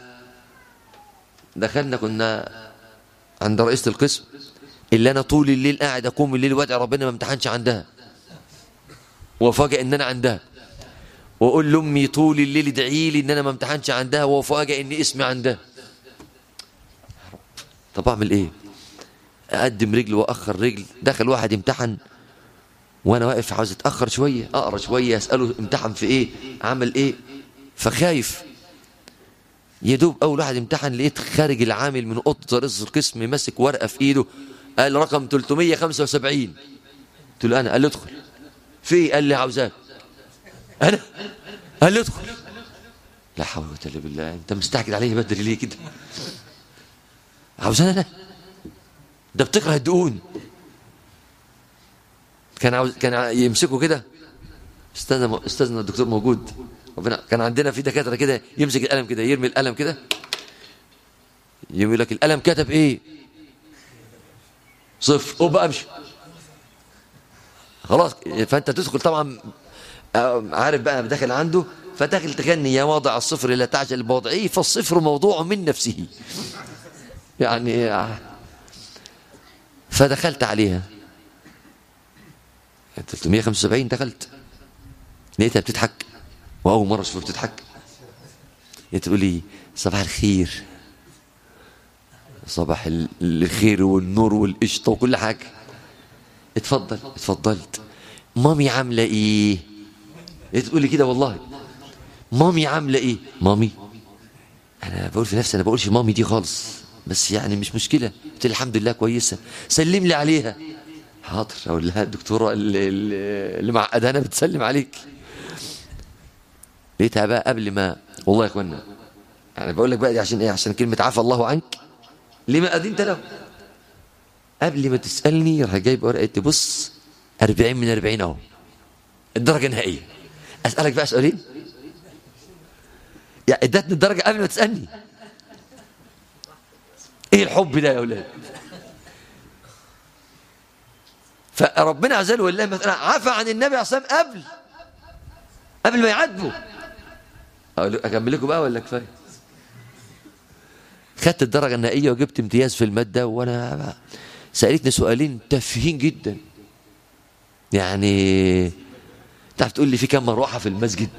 دخلنا كنا عند رئيسة القسم اللي أنا طول الليل قاعد أقوم الليل وادعي ربنا ما امتحنش عندها وفاجئ إن أنا عندها واقول لامي طول الليل ادعي لي ان انا ما امتحنش عندها وافاجئ ان اسمي عندها طب اعمل ايه اقدم رجل واخر رجل دخل واحد امتحن وانا واقف عاوز اتاخر شويه اقرا شويه اساله امتحن في ايه عمل ايه فخايف يا دوب اول واحد امتحن لقيت خارج العامل من اوضه رئيس القسم ماسك ورقه في ايده قال رقم 375 قلت له انا قال لي ادخل في إيه؟ قال لي عاوزاك انا قال لي ادخل لا حول ولا قوه الا بالله انت مستعجل عليه بدري ليه كده عاوزان انا ده بتكره الدقون كان عاوز كان يمسكه كده استاذنا استاذنا الدكتور موجود ربنا كان عندنا في دكاتره كده يمسك القلم كده يرمي القلم كده يقول لك القلم كتب ايه صفر قوم بقى امشي خلاص فانت تدخل طبعا عارف بقى داخل عنده فداخل تغني يا واضع الصفر لا تعجل بوضعه فالصفر موضوع من نفسه يعني فدخلت عليها 375 دخلت لقيتها بتضحك واول مره اشوفها بتضحك تقول لي صباح الخير صباح الخير والنور والقشطه وكل حاجه اتفضل اتفضلت مامي عامله ايه تقول لي كده والله مامي عامله ايه مامي انا بقول في نفسي انا بقولش مامي دي خالص بس يعني مش مشكله قلت الحمد لله كويسه سلم لي عليها حاضر اقول لها الدكتوره اللي, اللي معقدها انا بتسلم عليك لقيتها بقى قبل ما والله يا اخوانا يعني بقول لك بقى دي عشان ايه عشان كلمه عفى الله عنك لما اذنت له قبل ما تسالني راح جايب ورقه تبص 40 من 40 اهو الدرجه النهائيه اسالك بقى سؤالين يعني ادتني الدرجه قبل ما تسالني ايه الحب ده يا اولاد فربنا عز وجل والله مثلا عفى عن النبي عليه الصلاه والسلام قبل قبل ما يعاتبه اكمل لكم بقى ولا كفايه خدت الدرجه النهائيه وجبت امتياز في الماده وانا سالتني سؤالين تافهين جدا يعني تعرف تقول لي في كم مروحه في المسجد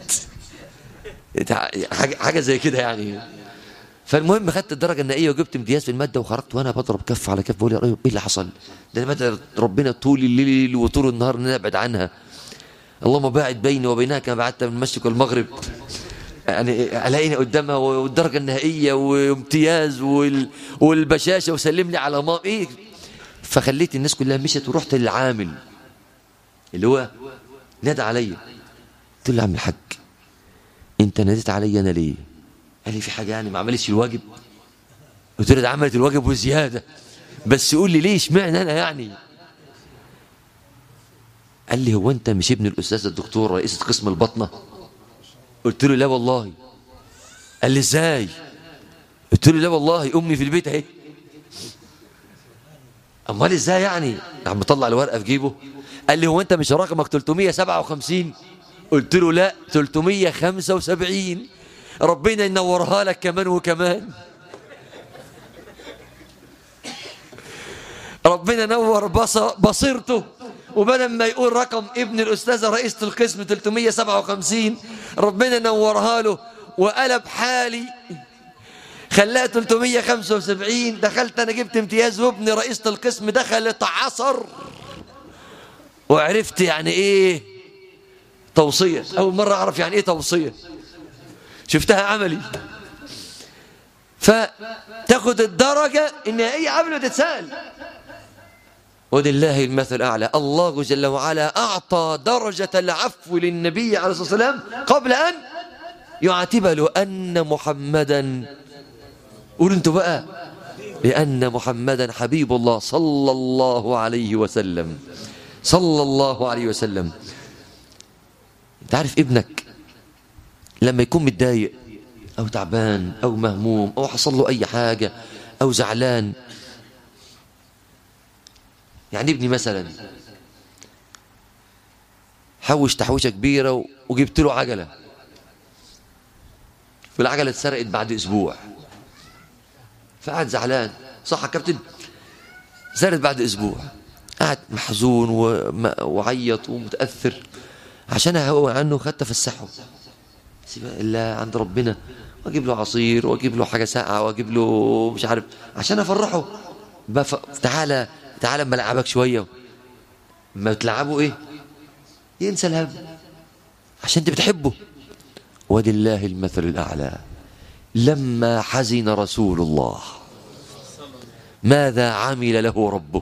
حاجه حاجه زي كده يعني فالمهم خدت الدرجه النهائيه وجبت امتياز في الماده وخرجت وانا بضرب كف على كف بقول يا ايه اللي حصل ده انا ربنا طول الليل وطول النهار ان انا ابعد عنها اللهم باعد بيني وبينها كما بعدت من المشرق والمغرب يعني الاقيني قدامها والدرجه النهائيه وامتياز وال... والبشاشه وسلم لي على مام ايه فخليت الناس كلها مشت ورحت للعامل اللي هو نادى عليا قلت له يا عم الحاج انت ناديت عليا انا ليه قال لي في حاجه يعني ما عملتش الواجب قلت له ده عملت الواجب وزياده بس قول لي ليه اشمعنى انا يعني قال لي هو انت مش ابن الاستاذ الدكتور رئيسة قسم البطنه قلت له لا والله قال لي ازاي قلت له لا والله امي في البيت اهي امال ازاي يعني عم مطلع الورقه في جيبه قال لي هو انت مش رقمك 357 قلت له لا 375 ربنا ينورها لك كمان وكمان ربنا نور بصيرته وبدل ما يقول رقم ابن الأستاذة رئيسة القسم 357 ربنا نورها له وقلب حالي خلاها 375 دخلت أنا جبت امتياز وابن رئيسة القسم دخل اتعصر وعرفت يعني ايه توصية أول مرة أعرف يعني ايه توصية شفتها عملي فتاخد الدرجة النهائية قبل ما تتسأل ولله المثل الأعلى الله جل وعلا أعطى درجة العفو للنبي عليه الصلاة والسلام قبل أن يعاتب له أن محمدا قولوا انتوا بقى لأن محمدا حبيب الله صلى الله عليه وسلم صلى الله عليه وسلم انت عارف ابنك لما يكون متضايق أو تعبان أو مهموم أو حصل له أي حاجة أو زعلان يعني ابني مثلا حوش تحويشة كبيرة وجبت له عجلة والعجلة اتسرقت بعد أسبوع فقعد زعلان صح يا كابتن زارت بعد أسبوع قعد محزون وعيط ومتأثر عشان هو عنه خدت فسحه سيبها إلا عند ربنا واجيب له عصير واجيب له حاجة ساقعة واجيب له مش عارف عشان أفرحه بف... تعالى تعالى اما العبك شوية ما تلعبه ايه ينسى الهم عشان انت بتحبه ولله المثل الأعلى لما حزن رسول الله ماذا عمل له ربه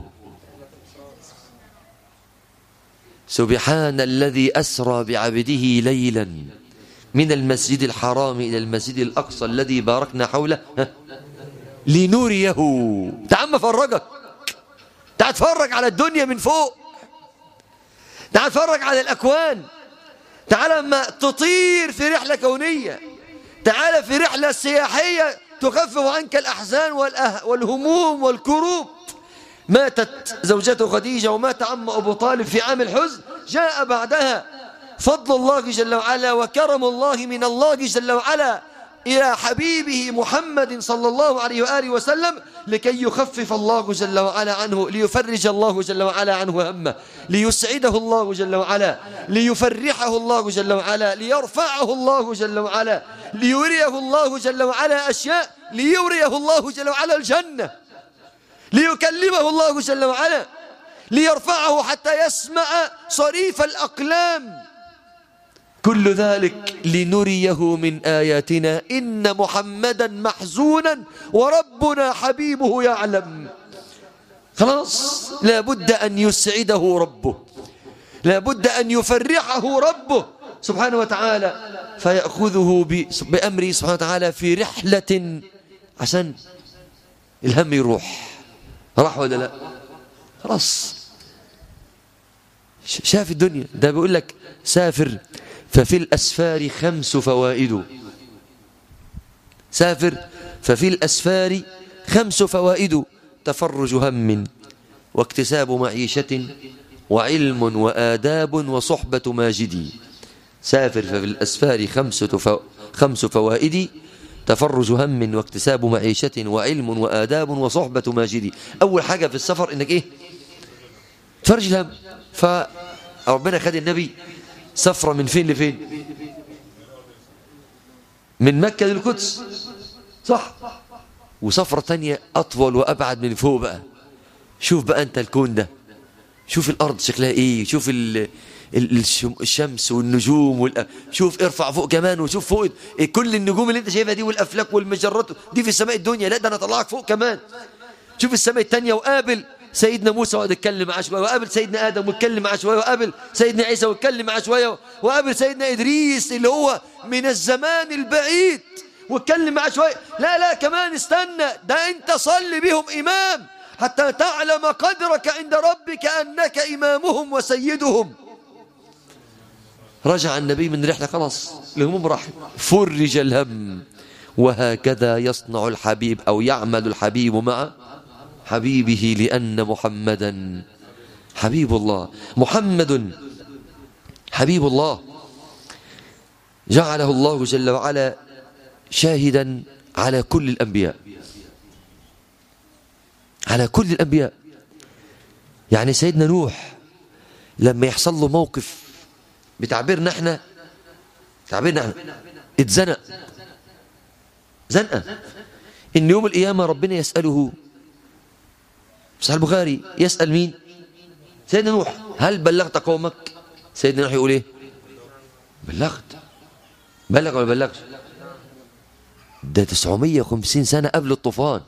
سبحان الذي أسرى بعبده ليلا من المسجد الحرام إلى المسجد الأقصى الذي باركنا حوله لنريه تعال فرجك تعال اتفرج على الدنيا من فوق تعال اتفرج على الأكوان تعال لما تطير في رحلة كونية تعال في رحلة سياحية تخفف عنك الأحزان والهموم والكروب ماتت زوجته خديجة ومات عم أبو طالب في عام الحزن جاء بعدها فضل الله جل وعلا وكرم الله من الله جل وعلا إلى حبيبه محمد صلى الله عليه وآله وسلم لكي يخفف الله جل وعلا عنه ليفرج الله جل وعلا عنه همه ليسعده الله جل وعلا ليفرحه الله جل وعلا ليرفعه الله جل وعلا ليريه الله جل وعلا أشياء ليريه الله جل وعلا الجنة ليكلمه الله جل وعلا ليرفعه حتى يسمع صريف الأقلام كل ذلك لنريه من آياتنا إن محمدا محزونا وربنا حبيبه يعلم خلاص لابد أن يسعده ربه لابد أن يفرحه ربه سبحانه وتعالى فيأخذه بأمره سبحانه وتعالى في رحلة عشان الهم يروح راح ولا لا خلاص شاف الدنيا ده بيقول لك سافر ففي الأسفار خمس فوائد سافر ففي الأسفار خمس فوائد تفرج هم واكتساب معيشة وعلم وآداب وصحبة ماجد سافر ففي الأسفار خمس, فو خمس فوائد تفرج هم واكتساب معيشة وعلم وآداب وصحبة ماجد أول حاجة في السفر إنك إيه تفرج الهم فربنا خد النبي سفرة من فين لفين من مكة للقدس صح وسفرة تانية أطول وأبعد من فوق بقى شوف بقى أنت الكون ده شوف الأرض شكلها إيه شوف ال الشمس والنجوم والأ... شوف ارفع فوق كمان وشوف فوق كل النجوم اللي انت شايفها دي والافلاك والمجرات دي في السماء الدنيا لا ده انا اطلعك فوق كمان شوف السماء الثانيه وقابل سيدنا موسى وقعد يتكلم معاه شويه وقابل سيدنا ادم واتكلم معاه شويه وقابل سيدنا عيسى واتكلم معاه شويه وقابل سيدنا ادريس اللي هو من الزمان البعيد واتكلم معاه شويه لا لا كمان استنى ده انت صلي بهم امام حتى تعلم قدرك عند ربك انك امامهم وسيدهم رجع النبي من رحله خلاص الهموم راح فرج الهم وهكذا يصنع الحبيب او يعمل الحبيب مع حبيبه لأن محمدا حبيب الله محمد حبيب الله جعله الله جل وعلا شاهدا على كل الأنبياء على كل الأنبياء يعني سيدنا نوح لما يحصل له موقف بتعبيرنا احنا تعبيرنا احنا اتزنق زنقة ان يوم القيامة ربنا يسأله صحيح البخاري يسأل مين سيدنا نوح هل بلغت قومك سيدنا نوح يقول ايه بلغت بلغ ولا بلغت ده 950 سنة قبل الطوفان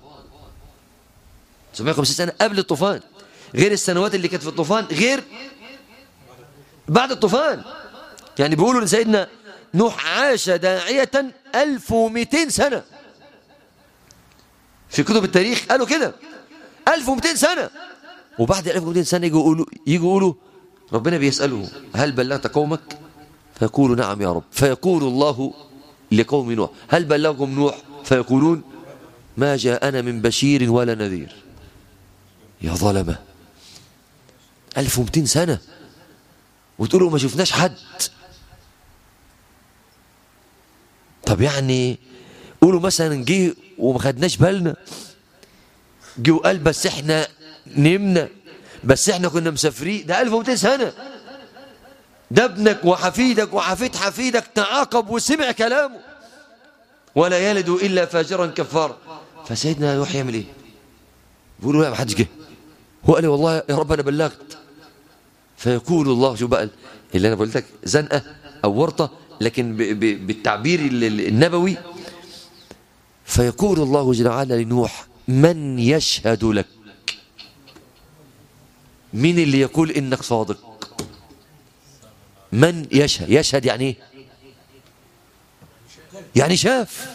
950 سنة قبل الطوفان غير السنوات اللي كانت في الطوفان غير بعد الطوفان يعني بيقولوا ان سيدنا نوح عاش داعية 1200 سنة في كتب التاريخ قالوا كده 1200 سنة وبعد 1200 سنة يجوا يقولوا يجوا يقولوا ربنا بيسأله هل بلغت قومك فيقولوا نعم يا رب فيقول الله لقوم نوح هل بلغهم نوح فيقولون ما جاءنا من بشير ولا نذير يا ظلمة 1200 سنة وتقولوا ما شفناش حد طب يعني قولوا مثلا جه وما خدناش بالنا جه وقال بس احنا نمنا بس احنا كنا مسافرين ده 1200 سنة ده ابنك وحفيدك وحفيد حفيدك تعاقب وسمع كلامه ولا يلد إلا فاجرا كفارا فسيدنا نوح يعمل ايه بيقولوا لا ما حدش جه هو قال لي والله يا رب انا بلغت فيقول الله شو بقى اللي انا قلت لك زنقه او ورطه لكن ب ب بالتعبير النبوي فيقول الله جل وعلا لنوح من يشهد لك مين اللي يقول انك صادق من يشهد يشهد يعني ايه يعني شاف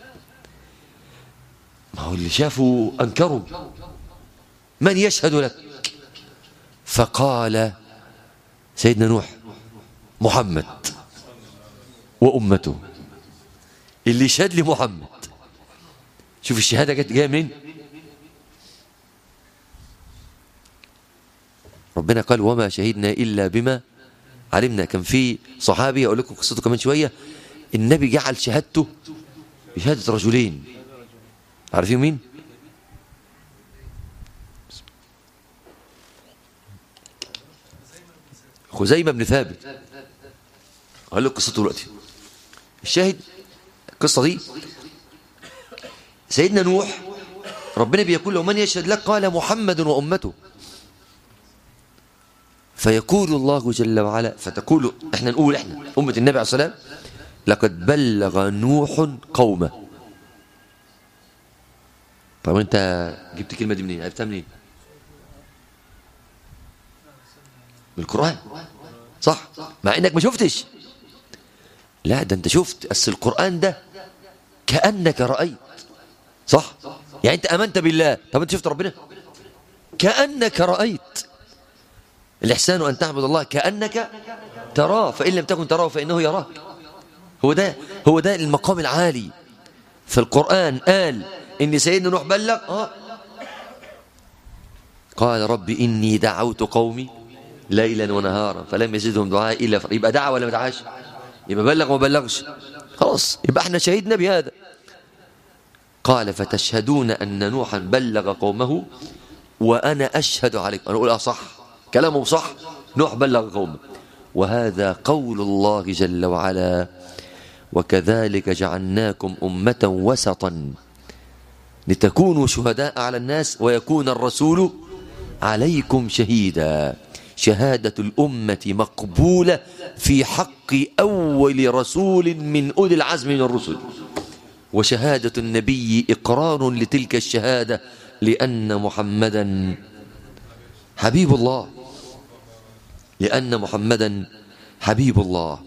ما هو اللي شافوا انكروا من يشهد لك فقال سيدنا نوح محمد وأمته اللي يشهد لي محمد شوف الشهادة جت جاية منين ربنا قال وما شهدنا إلا بما علمنا كان في صحابي أقول لكم قصته كمان شوية النبي جعل شهادته بشهادة رجلين عارفين مين خزيمة بن ثابت أقول لك قصته دلوقتي الشاهد القصة دي سيدنا نوح ربنا بيقول له من يشهد لك قال محمد وأمته فيقول الله جل وعلا فتقول احنا نقول احنا أمة النبي عليه الصلاة والسلام لقد بلغ نوح قومه طب انت جبت الكلمة دي منين عرفتها منين من القرآن صح مع انك ما شفتش لا ده انت شفت بس القرآن ده كأنك رأيت صح يعني انت امنت بالله طب انت شفت ربنا كأنك رأيت الإحسان أن تعبد الله كأنك تراه فإن لم تكن تراه فإنه يراك هو ده هو ده المقام العالي في القرآن قال إن سيدنا نوح بلغ آه قال رب إني دعوت قومي ليلا ونهارا فلم يزدهم دعاء إلا فرق يبقى دعا ولا ما دعاش يبقى بلغ وما بلغش خلاص يبقى احنا شهدنا بهذا قال فتشهدون أن نوحا بلغ قومه وأنا أشهد عليكم أنا أقول أصح كلامه صح نوح بلغ قومه وهذا قول الله جل وعلا وكذلك جعلناكم أمة وسطا لتكونوا شهداء على الناس ويكون الرسول عليكم شهيدا شهادة الأمة مقبولة في حق أول رسول من أولي العزم من الرسل وشهادة النبي إقرار لتلك الشهادة لأن محمدا حبيب الله لأن محمدا حبيب الله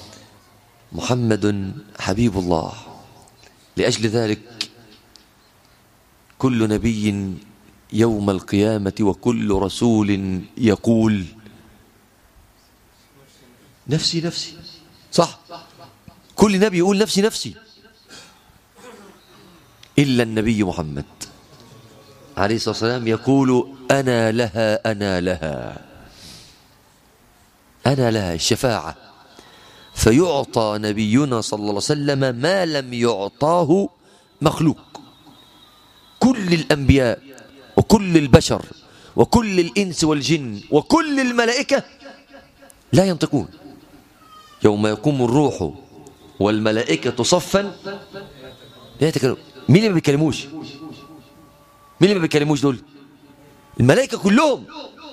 محمد حبيب الله لأجل ذلك كل نبي يوم القيامة وكل رسول يقول نفسي نفسي صح كل نبي يقول نفسي نفسي إلا النبي محمد عليه الصلاة والسلام يقول أنا لها أنا لها أنا لها الشفاعة فيعطى نبينا صلى الله عليه وسلم ما لم يعطاه مخلوق كل الأنبياء وكل البشر وكل الإنس والجن وكل الملائكة لا ينطقون يوم يقوم الروح والملائكة صفا لا يتكلمون مين اللي ما بيتكلموش مين اللي ما بيتكلموش دول الملائكة كلهم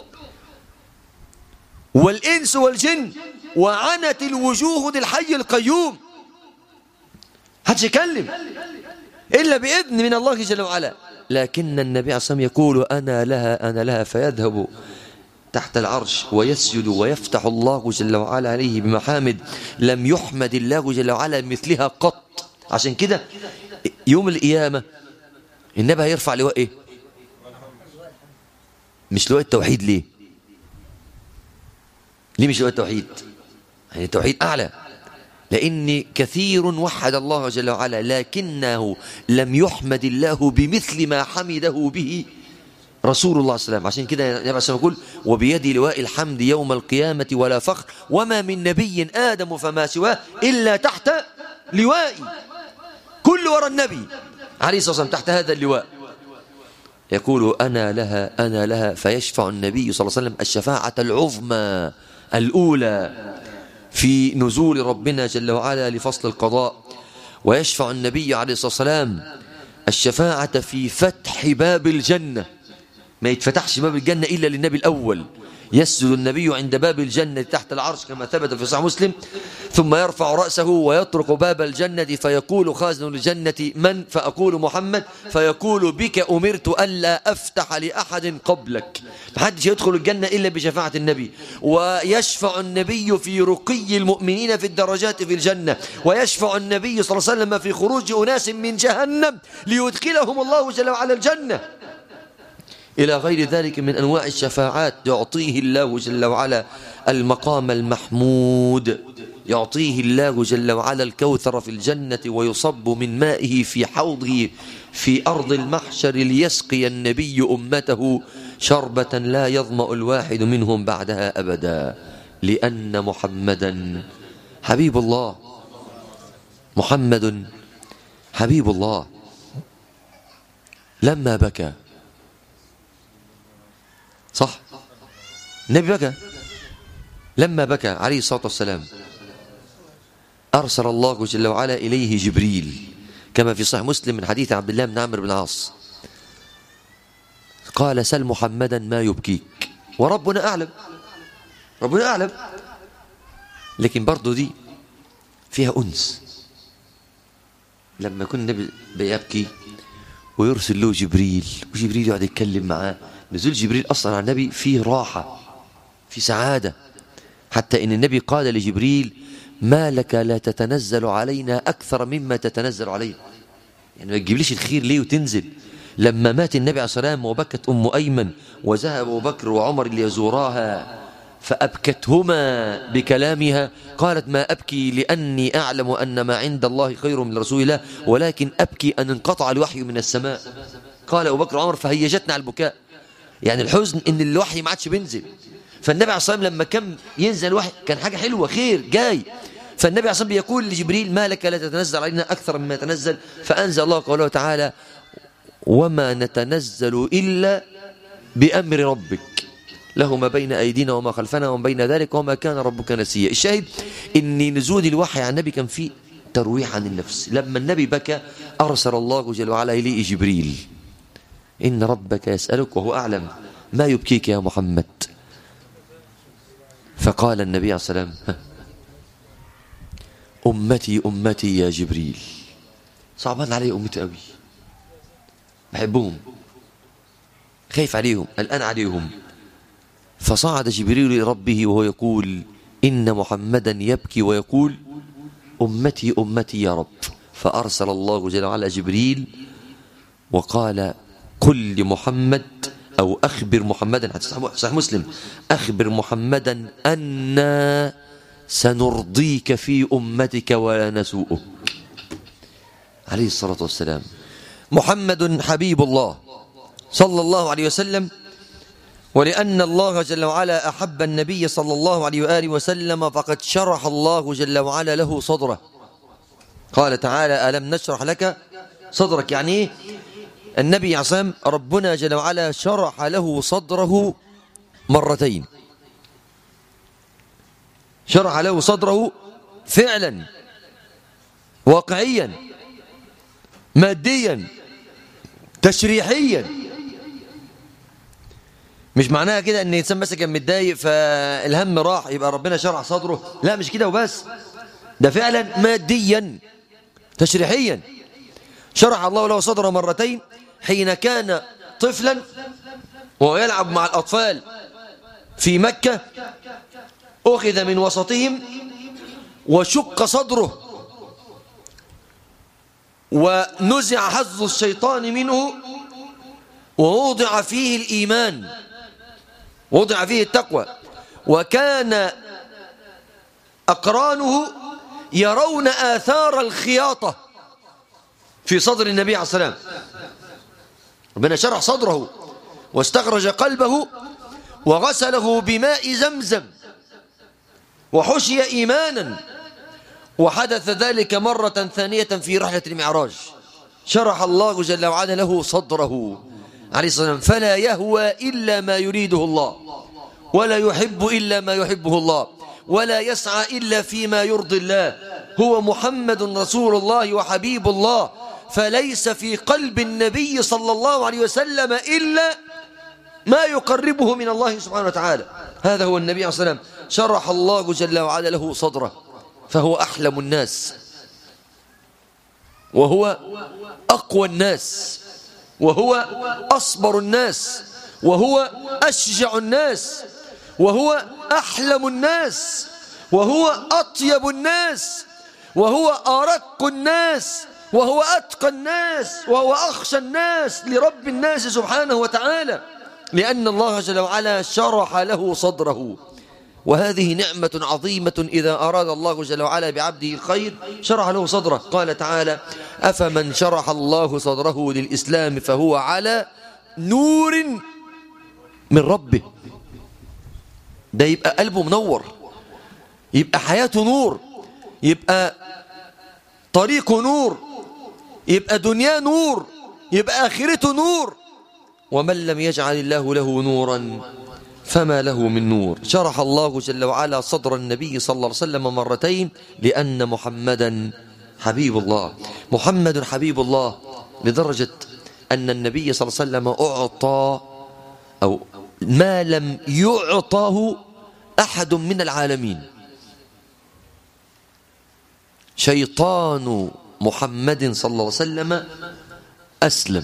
والإنس والجن وعنت الوجوه للحي القيوم حدش يكلم إلا بإذن من الله جل وعلا لكن النبي عليه الصلاة يقول أنا لها أنا لها فيذهب تحت العرش ويسجد ويفتح الله جل وعلا عليه بمحامد لم يحمد الله جل وعلا مثلها قط عشان كده يوم القيامة النبي هيرفع لواء ايه مش لواء التوحيد ليه ليه مش لواء التوحيد يعني التوحيد أعلى لأن كثير وحد الله جل وعلا لكنه لم يحمد الله بمثل ما حمده به رسول الله صلى الله عليه وسلم عشان كده النبي عليه يقول وبيدي لواء الحمد يوم القيامة ولا فخر وما من نبي آدم فما سواه إلا تحت لوائي كل وراء النبي عليه الصلاة والسلام تحت هذا اللواء يقول أنا لها أنا لها فيشفع النبي صلى الله عليه وسلم الشفاعة العظمى الأولى في نزول ربنا جل وعلا لفصل القضاء ويشفع النبي عليه الصلاة والسلام الشفاعة في فتح باب الجنة ما يتفتحش باب الجنة إلا للنبي الأول يسجد النبي عند باب الجنة تحت العرش كما ثبت في صحيح مسلم ثم يرفع رأسه ويطرق باب الجنة فيقول خازن الجنة من فأقول محمد فيقول بك أمرت ألا أفتح لأحد قبلك محدش يدخل الجنة إلا بشفاعة النبي ويشفع النبي في رقي المؤمنين في الدرجات في الجنة ويشفع النبي صلى الله عليه وسلم في خروج أناس من جهنم ليدخلهم الله جل وعلا الجنة إلى غير ذلك من أنواع الشفاعات يعطيه الله جل وعلا المقام المحمود يعطيه الله جل وعلا الكوثر في الجنة ويصب من مائه في حوضه في أرض المحشر ليسقي النبي أمته شربة لا يظمأ الواحد منهم بعدها أبدا لأن محمدا حبيب الله محمد حبيب الله لما بكى صح النبي بكى لما بكى عليه الصلاة والسلام أرسل الله جل وعلا إليه جبريل كما في صحيح مسلم من حديث عبد الله بن عمرو بن العاص قال سل محمدا ما يبكيك وربنا أعلم ربنا أعلم لكن برضو دي فيها أنس لما يكون النبي بيبكي ويرسل له جبريل وجبريل يقعد يتكلم معاه نزول جبريل أصلا على النبي فيه راحة في سعادة حتى إن النبي قال لجبريل ما لك لا تتنزل علينا أكثر مما تتنزل علينا يعني ما تجيبليش الخير ليه وتنزل لما مات النبي عليه الصلاة والسلام وبكت أم أيمن وذهب أبو بكر وعمر ليزوراها فأبكتهما بكلامها قالت ما أبكي لأني أعلم أن ما عند الله خير من رسول الله ولكن أبكي أن انقطع الوحي من السماء قال أبو بكر وعمر فهيجتنا على البكاء يعني الحزن ان الوحي ما عادش بينزل فالنبي عليه الصلاه والسلام لما كان ينزل الوحي كان حاجه حلوه خير جاي فالنبي عليه الصلاه والسلام بيقول لجبريل ما لك لا تتنزل علينا اكثر مما تنزل فانزل الله قوله تعالى وما نتنزل الا بامر ربك له ما بين ايدينا وما خلفنا وما بين ذلك وما كان ربك نسيا الشاهد ان نزول الوحي على النبي كان فيه ترويح عن النفس لما النبي بكى ارسل الله جل وعلا اليه جبريل إن ربك يسألك وهو أعلم ما يبكيك يا محمد فقال النبي عليه السلام أمتي أمتي يا جبريل صعبان علي أمتي أوي بحبهم خايف عليهم الآن عليهم فصعد جبريل لربه وهو يقول إن محمدا يبكي ويقول أمتي أمتي يا رب فأرسل الله جل وعلا جبريل وقال قل لمحمد أو أخبر محمدا صحيح مسلم أخبر محمدا أنا سنرضيك في أمتك ولا نسوءك عليه الصلاة والسلام محمد حبيب الله صلى الله عليه وسلم ولأن الله جل وعلا أحب النبي صلى الله عليه وآله وسلم فقد شرح الله جل وعلا له صدره قال تعالى ألم نشرح لك صدرك يعني إيه النبي عصام ربنا جل وعلا شرح له صدره مرتين شرح له صدره فعلا واقعيا ماديا تشريحيا مش معناها كده ان الانسان بس كان متضايق فالهم راح يبقى ربنا شرح صدره لا مش كده وبس ده فعلا ماديا تشريحيا شرح الله له صدره مرتين حين كان طفلا وهو يلعب مع الأطفال في مكة أخذ من وسطهم وشق صدره ونزع حظ الشيطان منه ووضع فيه الإيمان وضع فيه التقوى وكان أقرانه يرون آثار الخياطة في صدر النبي عليه السلام ربنا شرح صدره واستخرج قلبه وغسله بماء زمزم وحشي إيمانا وحدث ذلك مرة ثانية في رحلة المعراج شرح الله جل وعلا له صدره عليه الصلاة والسلام فلا يهوى إلا ما يريده الله ولا يحب إلا ما يحبه الله ولا يسعى إلا فيما يرضي الله هو محمد رسول الله وحبيب الله فليس في قلب النبي صلى الله عليه وسلم إلا ما يقربه من الله سبحانه وتعالى هذا هو النبي عليه الصلاة والسلام شرح الله جل وعلا له صدره فهو أحلم الناس وهو أقوى الناس وهو أصبر الناس وهو أشجع الناس وهو أحلم الناس وهو أطيب الناس وهو أرق الناس وهو أتقى الناس وهو أخشى الناس لرب الناس سبحانه وتعالى لأن الله جل وعلا شرح له صدره وهذه نعمة عظيمة إذا أراد الله جل وعلا بعبده الخير شرح له صدره قال تعالى أفمن شرح الله صدره للإسلام فهو على نور من ربه ده يبقى قلبه منور يبقى حياته نور يبقى طريقه نور يبقى دنياه نور يبقى آخرته نور ومن لم يجعل الله له نورا فما له من نور شرح الله جل وعلا صدر النبي صلى الله عليه وسلم مرتين لأن محمدا حبيب الله محمد حبيب الله لدرجة أن النبي صلى الله عليه وسلم أعطى أو ما لم يعطاه أحد من العالمين شيطان محمد صلى الله عليه وسلم أسلم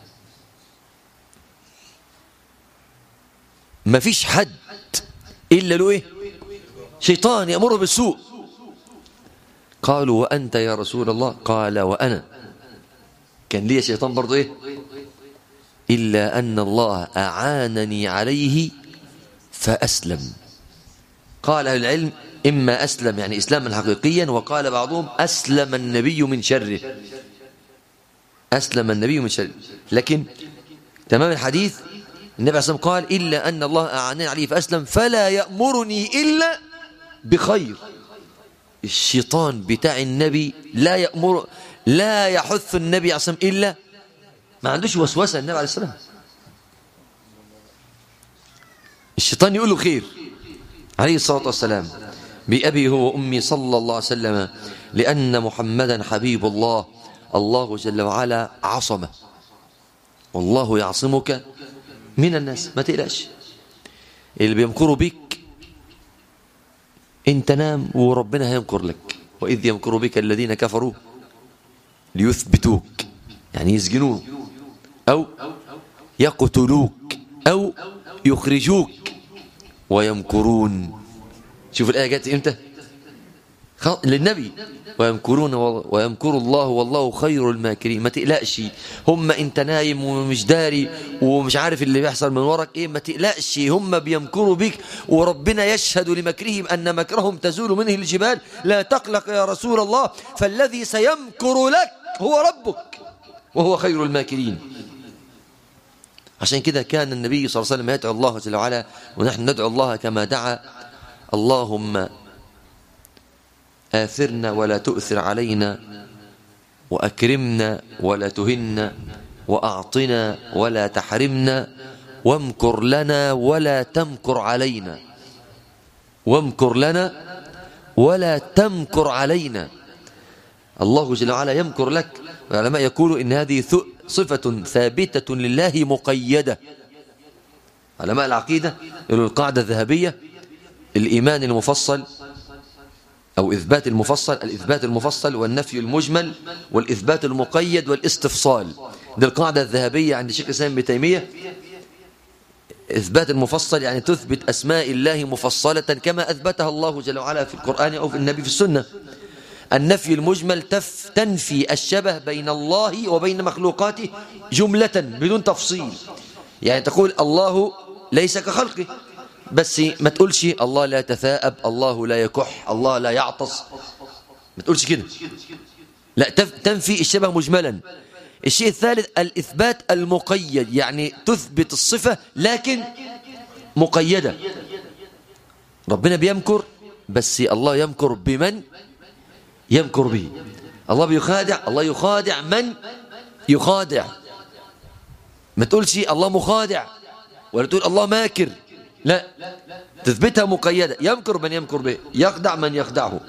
ما فيش حد إلا له إيه شيطان يأمره بالسوء قالوا وأنت يا رسول الله قال وأنا كان لي شيطان برضو إيه إلا أن الله أعانني عليه فأسلم قال أهل العلم إما أسلم يعني إسلاما حقيقيا وقال بعضهم أسلم النبي من شره أسلم النبي من شره لكن تمام الحديث النبي عليه الصلاة والسلام قال إلا أن الله أعانني عليه فأسلم فلا يأمرني إلا بخير الشيطان بتاع النبي لا يأمر لا يحث النبي عليه الصلاة والسلام إلا ما عندوش وسوسة النبي عليه السلام الشيطان يقول له خير عليه الصلاة والسلام بأبي هو أمي صلى الله عليه وسلم لأن محمدا حبيب الله الله جل وعلا عصمه والله يعصمك من الناس ما تقلقش اللي بيمكروا بك انت نام وربنا هيمكر لك وإذ يمكر بك الذين كفروا ليثبتوك يعني يسجنوك أو يقتلوك أو يخرجوك ويمكرون شوف الآية جت إمتى للنبي ويمكرون ويمكر الله والله خير الماكرين ما تقلقش هم انت نايم ومش داري ومش عارف اللي بيحصل من وراك ايه ما تقلقش هم بيمكروا بك وربنا يشهد لمكرهم ان مكرهم تزول منه الجبال لا تقلق يا رسول الله فالذي سيمكر لك هو ربك وهو خير الماكرين عشان كده كان النبي صلى الله عليه وسلم يدعو الله جل وعلا ونحن ندعو الله كما دعا اللهم آثرنا ولا تؤثر علينا وأكرمنا ولا تهنا وأعطنا ولا تحرمنا وامكر لنا ولا تمكر علينا وامكر لنا ولا تمكر علينا الله جل وعلا يمكر لك العلماء يقولوا إن هذه صفة ثابتة لله مقيدة علماء العقيدة يقولوا القاعدة الذهبية الإيمان المفصل أو إثبات المفصل الإثبات المفصل والنفي المجمل والإثبات المقيد والاستفصال دي القاعدة الذهبية عند شيخ الإسلام ابن تيمية إثبات المفصل يعني تثبت أسماء الله مفصلة كما أثبتها الله جل وعلا في القرآن أو في النبي في السنة النفي المجمل تف تنفي الشبه بين الله وبين مخلوقاته جملة بدون تفصيل يعني تقول الله ليس كخلقه بس ما تقولش الله لا يتثاءب الله لا يكح الله لا يعطس ما تقولش كده لا تنفي الشبه مجملا الشيء الثالث الإثبات المقيد يعني تثبت الصفة لكن مقيدة ربنا بيمكر بس الله يمكر بمن يمكر به الله بيخادع الله يخادع من يخادع ما تقولش الله مخادع ولا تقول الله ماكر لا تثبتها مقيدة يمكر من يمكر به يخدع من يخدعه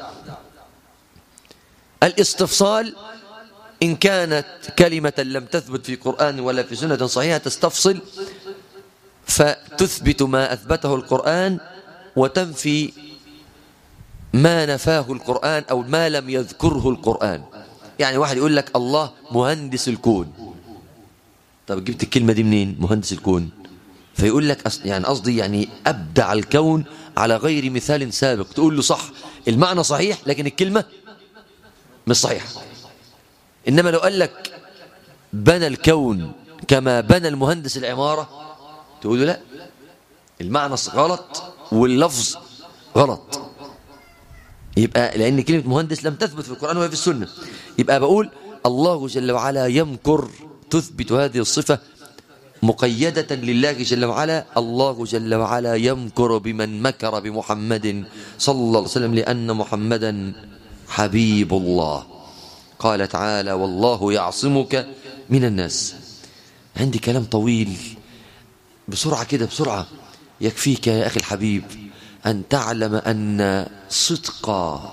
الاستفصال إن كانت كلمة لم تثبت في قرآن ولا في سنة صحيحة تستفصل فتثبت ما أثبته القرآن وتنفي ما نفاه القرآن أو ما لم يذكره القرآن يعني واحد يقول لك الله مهندس الكون طب جبت الكلمة دي منين مهندس الكون فيقول لك يعني قصدي يعني أبدع الكون على غير مثال سابق تقول له صح المعنى صحيح لكن الكلمة مش صحيحة إنما لو قال لك بنى الكون كما بنى المهندس العمارة تقول له لا المعنى غلط واللفظ غلط يبقى لأن كلمة مهندس لم تثبت في القرآن ولا في السنة يبقى بقول الله جل وعلا يمكر تثبت هذه الصفة مقيدة لله جل وعلا الله جل وعلا يمكر بمن مكر بمحمد صلى الله عليه وسلم لأن محمدا حبيب الله قال تعالى والله يعصمك من الناس عندي كلام طويل بسرعة كده بسرعة يكفيك يا أخي الحبيب أن تعلم أن صدق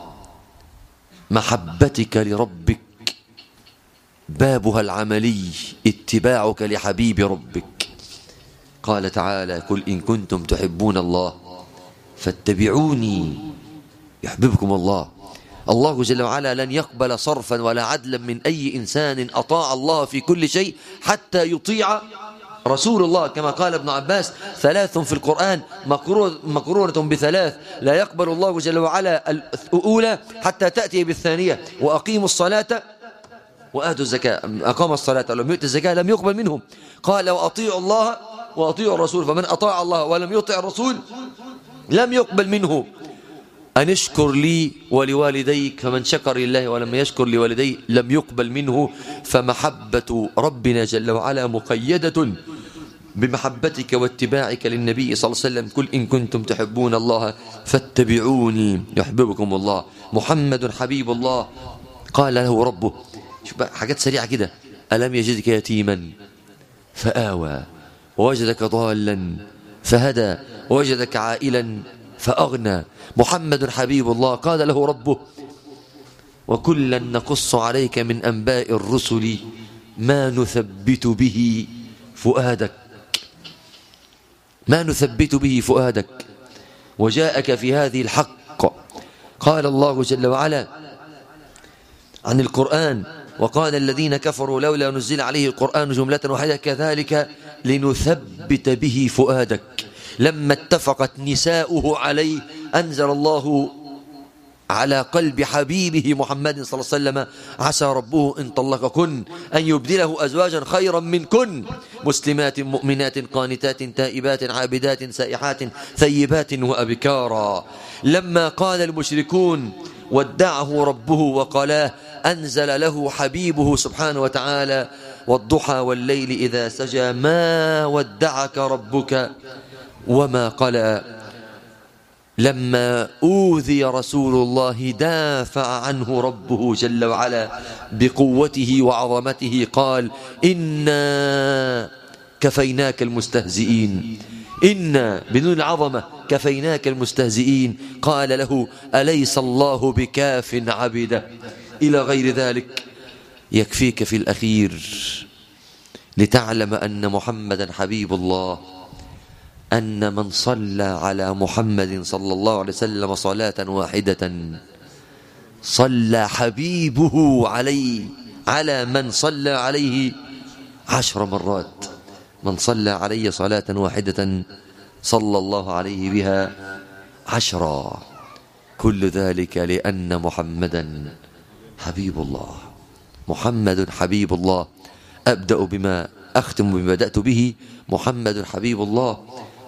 محبتك لربك بابها العملي اتباعك لحبيب ربك قال تعالى قل إن كنتم تحبون الله فاتبعوني يحببكم الله الله جل وعلا لن يقبل صرفا ولا عدلا من أي إنسان أطاع الله في كل شيء حتى يطيع رسول الله كما قال ابن عباس ثلاث في القرآن مقرونة بثلاث لا يقبل الله جل وعلا الأولى حتى تأتي بالثانية وأقيموا الصلاة وآتوا الزكاة أقام الصلاة ولم يؤت الزكاة لم يقبل منهم قال وأطيعوا الله وأطيعوا الرسول فمن أطاع الله ولم يطع الرسول لم يقبل منه أن اشكر لي ولوالديك فمن شكر لله ولم يشكر لوالديه لم يقبل منه فمحبة ربنا جل وعلا مقيدة بمحبتك واتباعك للنبي صلى الله عليه وسلم كل إن كنتم تحبون الله فاتبعوني يحببكم الله محمد حبيب الله قال له ربه شوف بقى حاجات سريعة كده ألم يجدك يتيما فآوى ووجدك ضالا فهدى ووجدك عائلا فأغنى محمد حبيب الله قال له ربه وكلا نقص عليك من أنباء الرسل ما نثبت به فؤادك ما نثبت به فؤادك وجاءك في هذه الحق قال الله جل وعلا عن القرآن وقال الذين كفروا لولا نزل عليه القرآن جملة واحدة كذلك لنثبت به فؤادك لما اتفقت نساؤه عليه أنزل الله على قلب حبيبه محمد صلى الله عليه وسلم عسى ربه إن طلقكن أن يبدله أزواجا خيرا منكن مسلمات مؤمنات قانتات تائبات عابدات سائحات ثيبات وأبكارا لما قال المشركون ودعه ربه وقالاه أنزل له حبيبه سبحانه وتعالى والضحى والليل إذا سجى ما ودعك ربك وما قلى لما أوذي رسول الله دافع عنه ربه جل وعلا بقوته وعظمته قال إنا كفيناك المستهزئين إنا بدون العظمة كفيناك المستهزئين قال له أليس الله بكاف عبده إلى غير ذلك يكفيك في الأخير لتعلم أن محمدا حبيب الله أن من صلى على محمد صلى الله عليه وسلم صلاة واحدة صلى حبيبه عليه على من صلى عليه عشر مرات من صلى علي صلاة واحدة صلى الله عليه بها عشرا كل ذلك لأن محمدا حبيب الله محمد حبيب الله أبدأ بما أختم بما بدأت به محمد حبيب الله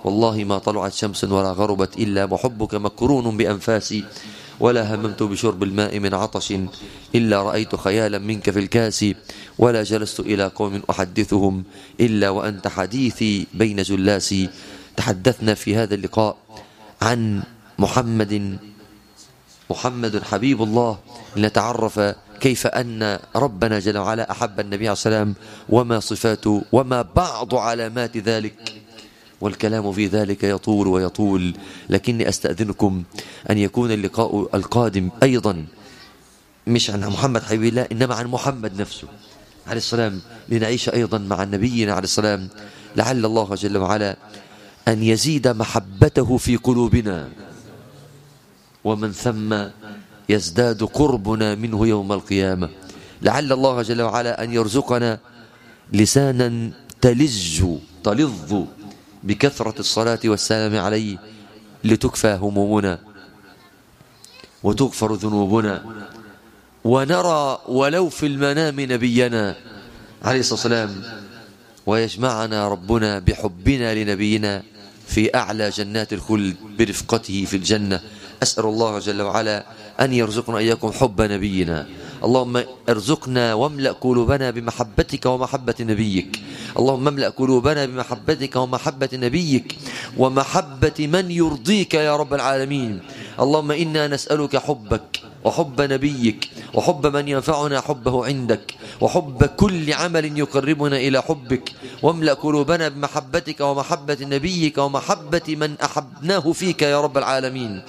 والله ما طلعت شمس ولا غربت إلا وحبك مكرون بأنفاسي ولا هممت بشرب الماء من عطش إلا رأيت خيالا منك في الكاس ولا جلست إلى قوم أحدثهم إلا وأنت حديثي بين جلاسي تحدثنا في هذا اللقاء عن محمد محمد حبيب الله لنتعرف كيف أن ربنا جل وعلا أحب النبي عليه السلام وما صفاته وما بعض علامات ذلك والكلام في ذلك يطول ويطول لكني أستأذنكم أن يكون اللقاء القادم أيضا مش عن محمد حبيب الله إنما عن محمد نفسه عليه السلام لنعيش أيضا مع نبينا عليه السلام لعل الله جل وعلا أن يزيد محبته في قلوبنا ومن ثم يزداد قربنا منه يوم القيامة لعل الله جل وعلا أن يرزقنا لسانا تلج تلظ بكثرة الصلاة والسلام عليه لتكفى همومنا وتغفر ذنوبنا ونرى ولو في المنام نبينا عليه الصلاة والسلام ويجمعنا ربنا بحبنا لنبينا في أعلى جنات الخلد برفقته في الجنة أسأل الله جل وعلا أن يرزقنا إياكم حب نبينا اللهم ارزقنا واملأ قلوبنا بمحبتك ومحبة نبيك اللهم املأ قلوبنا بمحبتك ومحبة نبيك ومحبة من يرضيك يا رب العالمين اللهم إنا نسألك حبك وحب نبيك وحب من ينفعنا حبه عندك وحب كل عمل يقربنا إلى حبك واملأ قلوبنا بمحبتك ومحبة نبيك ومحبة من أحبناه فيك يا رب العالمين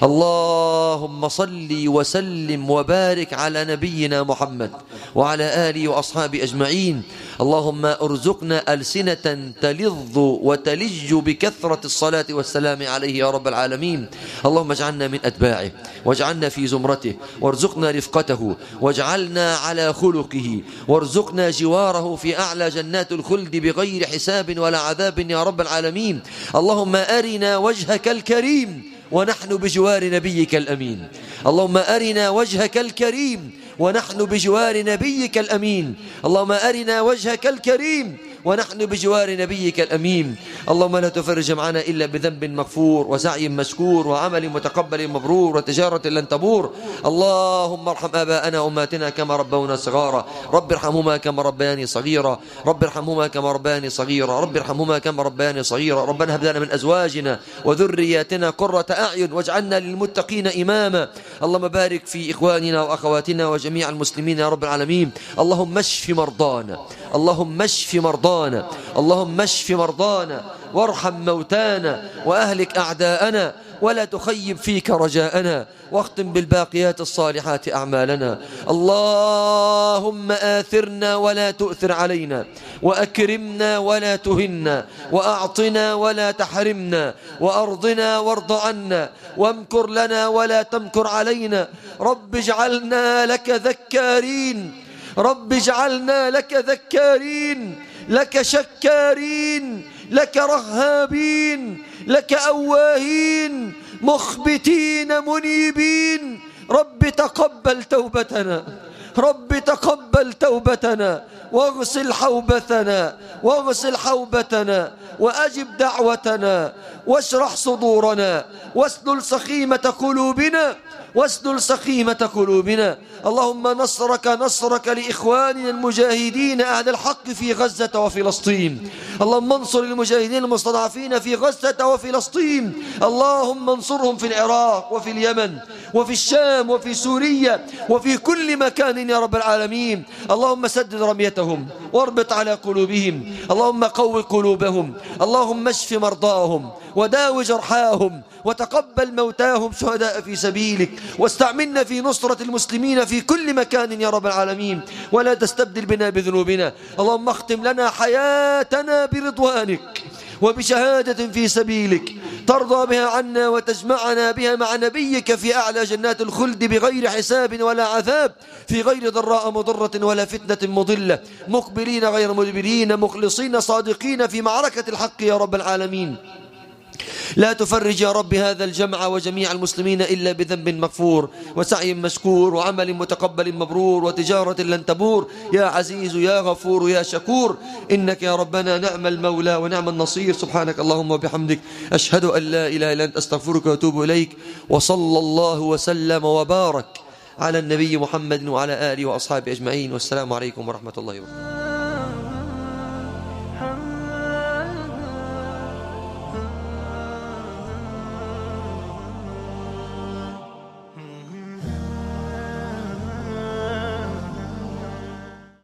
اللهم صل وسلم وبارك على نبينا محمد وعلى آله وأصحابه أجمعين اللهم ارزقنا ألسنة تلظ وتلج بكثرة الصلاة والسلام عليه يا رب العالمين اللهم اجعلنا من أتباعه واجعلنا في زمرته وارزقنا رفقته واجعلنا على خلقه وارزقنا جواره في أعلى جنات الخلد بغير حساب ولا عذاب يا رب العالمين اللهم أرنا وجهك الكريم ونحن بجوار نبيك الأمين اللهم أرنا وجهك الكريم ونحن بجوار نبيك الأمين اللهم أرنا وجهك الكريم ونحن بجوار نبيك الأمين اللهم لا تفرج معنا إلا بذنب مغفور وسعي مشكور وعمل متقبل مبرور وتجارة لن تبور اللهم ارحم آباءنا وأماتنا كما ربونا صغارا رب ارحمهما كما ربياني صغيرا رب ارحمهما كما ربياني صغيرا رب ارحمهما كما ربياني صغيرا ربنا هب لنا من أزواجنا وذرياتنا قرة أعين واجعلنا للمتقين إماما اللهم بارك في إخواننا وأخواتنا وجميع المسلمين يا رب العالمين اللهم اشف مرضانا اللهم اشف مرضانا اللهم اشف مرضانا وارحم موتانا وأهلك أعداءنا ولا تخيب فيك رجاءنا واختم بالباقيات الصالحات أعمالنا اللهم آثرنا ولا تؤثر علينا وأكرمنا ولا تهنا وأعطنا ولا تحرمنا وأرضنا وارض عنا وامكر لنا ولا تمكر علينا رب اجعلنا لك ذكارين رب اجعلنا لك ذكارين لك شكارين لك رهابين لك أواهين مخبتين منيبين رب تقبل توبتنا رب تقبل توبتنا واغسل حوبتنا واغسل حوبتنا وأجب دعوتنا واشرح صدورنا واسلل سخيمة قلوبنا واسلل سخيمة قلوبنا اللهم نصرك نصرك لإخواننا المجاهدين أهل الحق في غزة وفلسطين اللهم انصر المجاهدين المستضعفين في غزة وفلسطين اللهم انصرهم في العراق وفي اليمن وفي الشام وفي سوريا وفي كل مكان يا رب العالمين اللهم سدد رميتهم واربط على قلوبهم اللهم قو قلوبهم اللهم اشف مرضاهم وداو جرحاهم وتقبل موتاهم شهداء في سبيلك واستعملنا في نصرة المسلمين في كل مكان يا رب العالمين ولا تستبدل بنا بذنوبنا اللهم اختم لنا حياتنا برضوانك وبشهادة في سبيلك ترضى بها عنا وتجمعنا بها مع نبيك في أعلى جنات الخلد بغير حساب ولا عذاب في غير ضراء مضرة ولا فتنة مضلة مقبلين غير مدبرين مخلصين صادقين في معركة الحق يا رب العالمين لا تفرج يا رب هذا الجمع وجميع المسلمين إلا بذنب مغفور وسعي مشكور وعمل متقبل مبرور وتجارة لن تبور يا عزيز يا غفور يا شكور إنك يا ربنا نعم المولى ونعم النصير سبحانك اللهم وبحمدك أشهد أن لا إله إلا أنت أستغفرك وأتوب إليك وصلى الله وسلم وبارك على النبي محمد وعلى آله وأصحابه أجمعين والسلام عليكم ورحمة الله وبركاته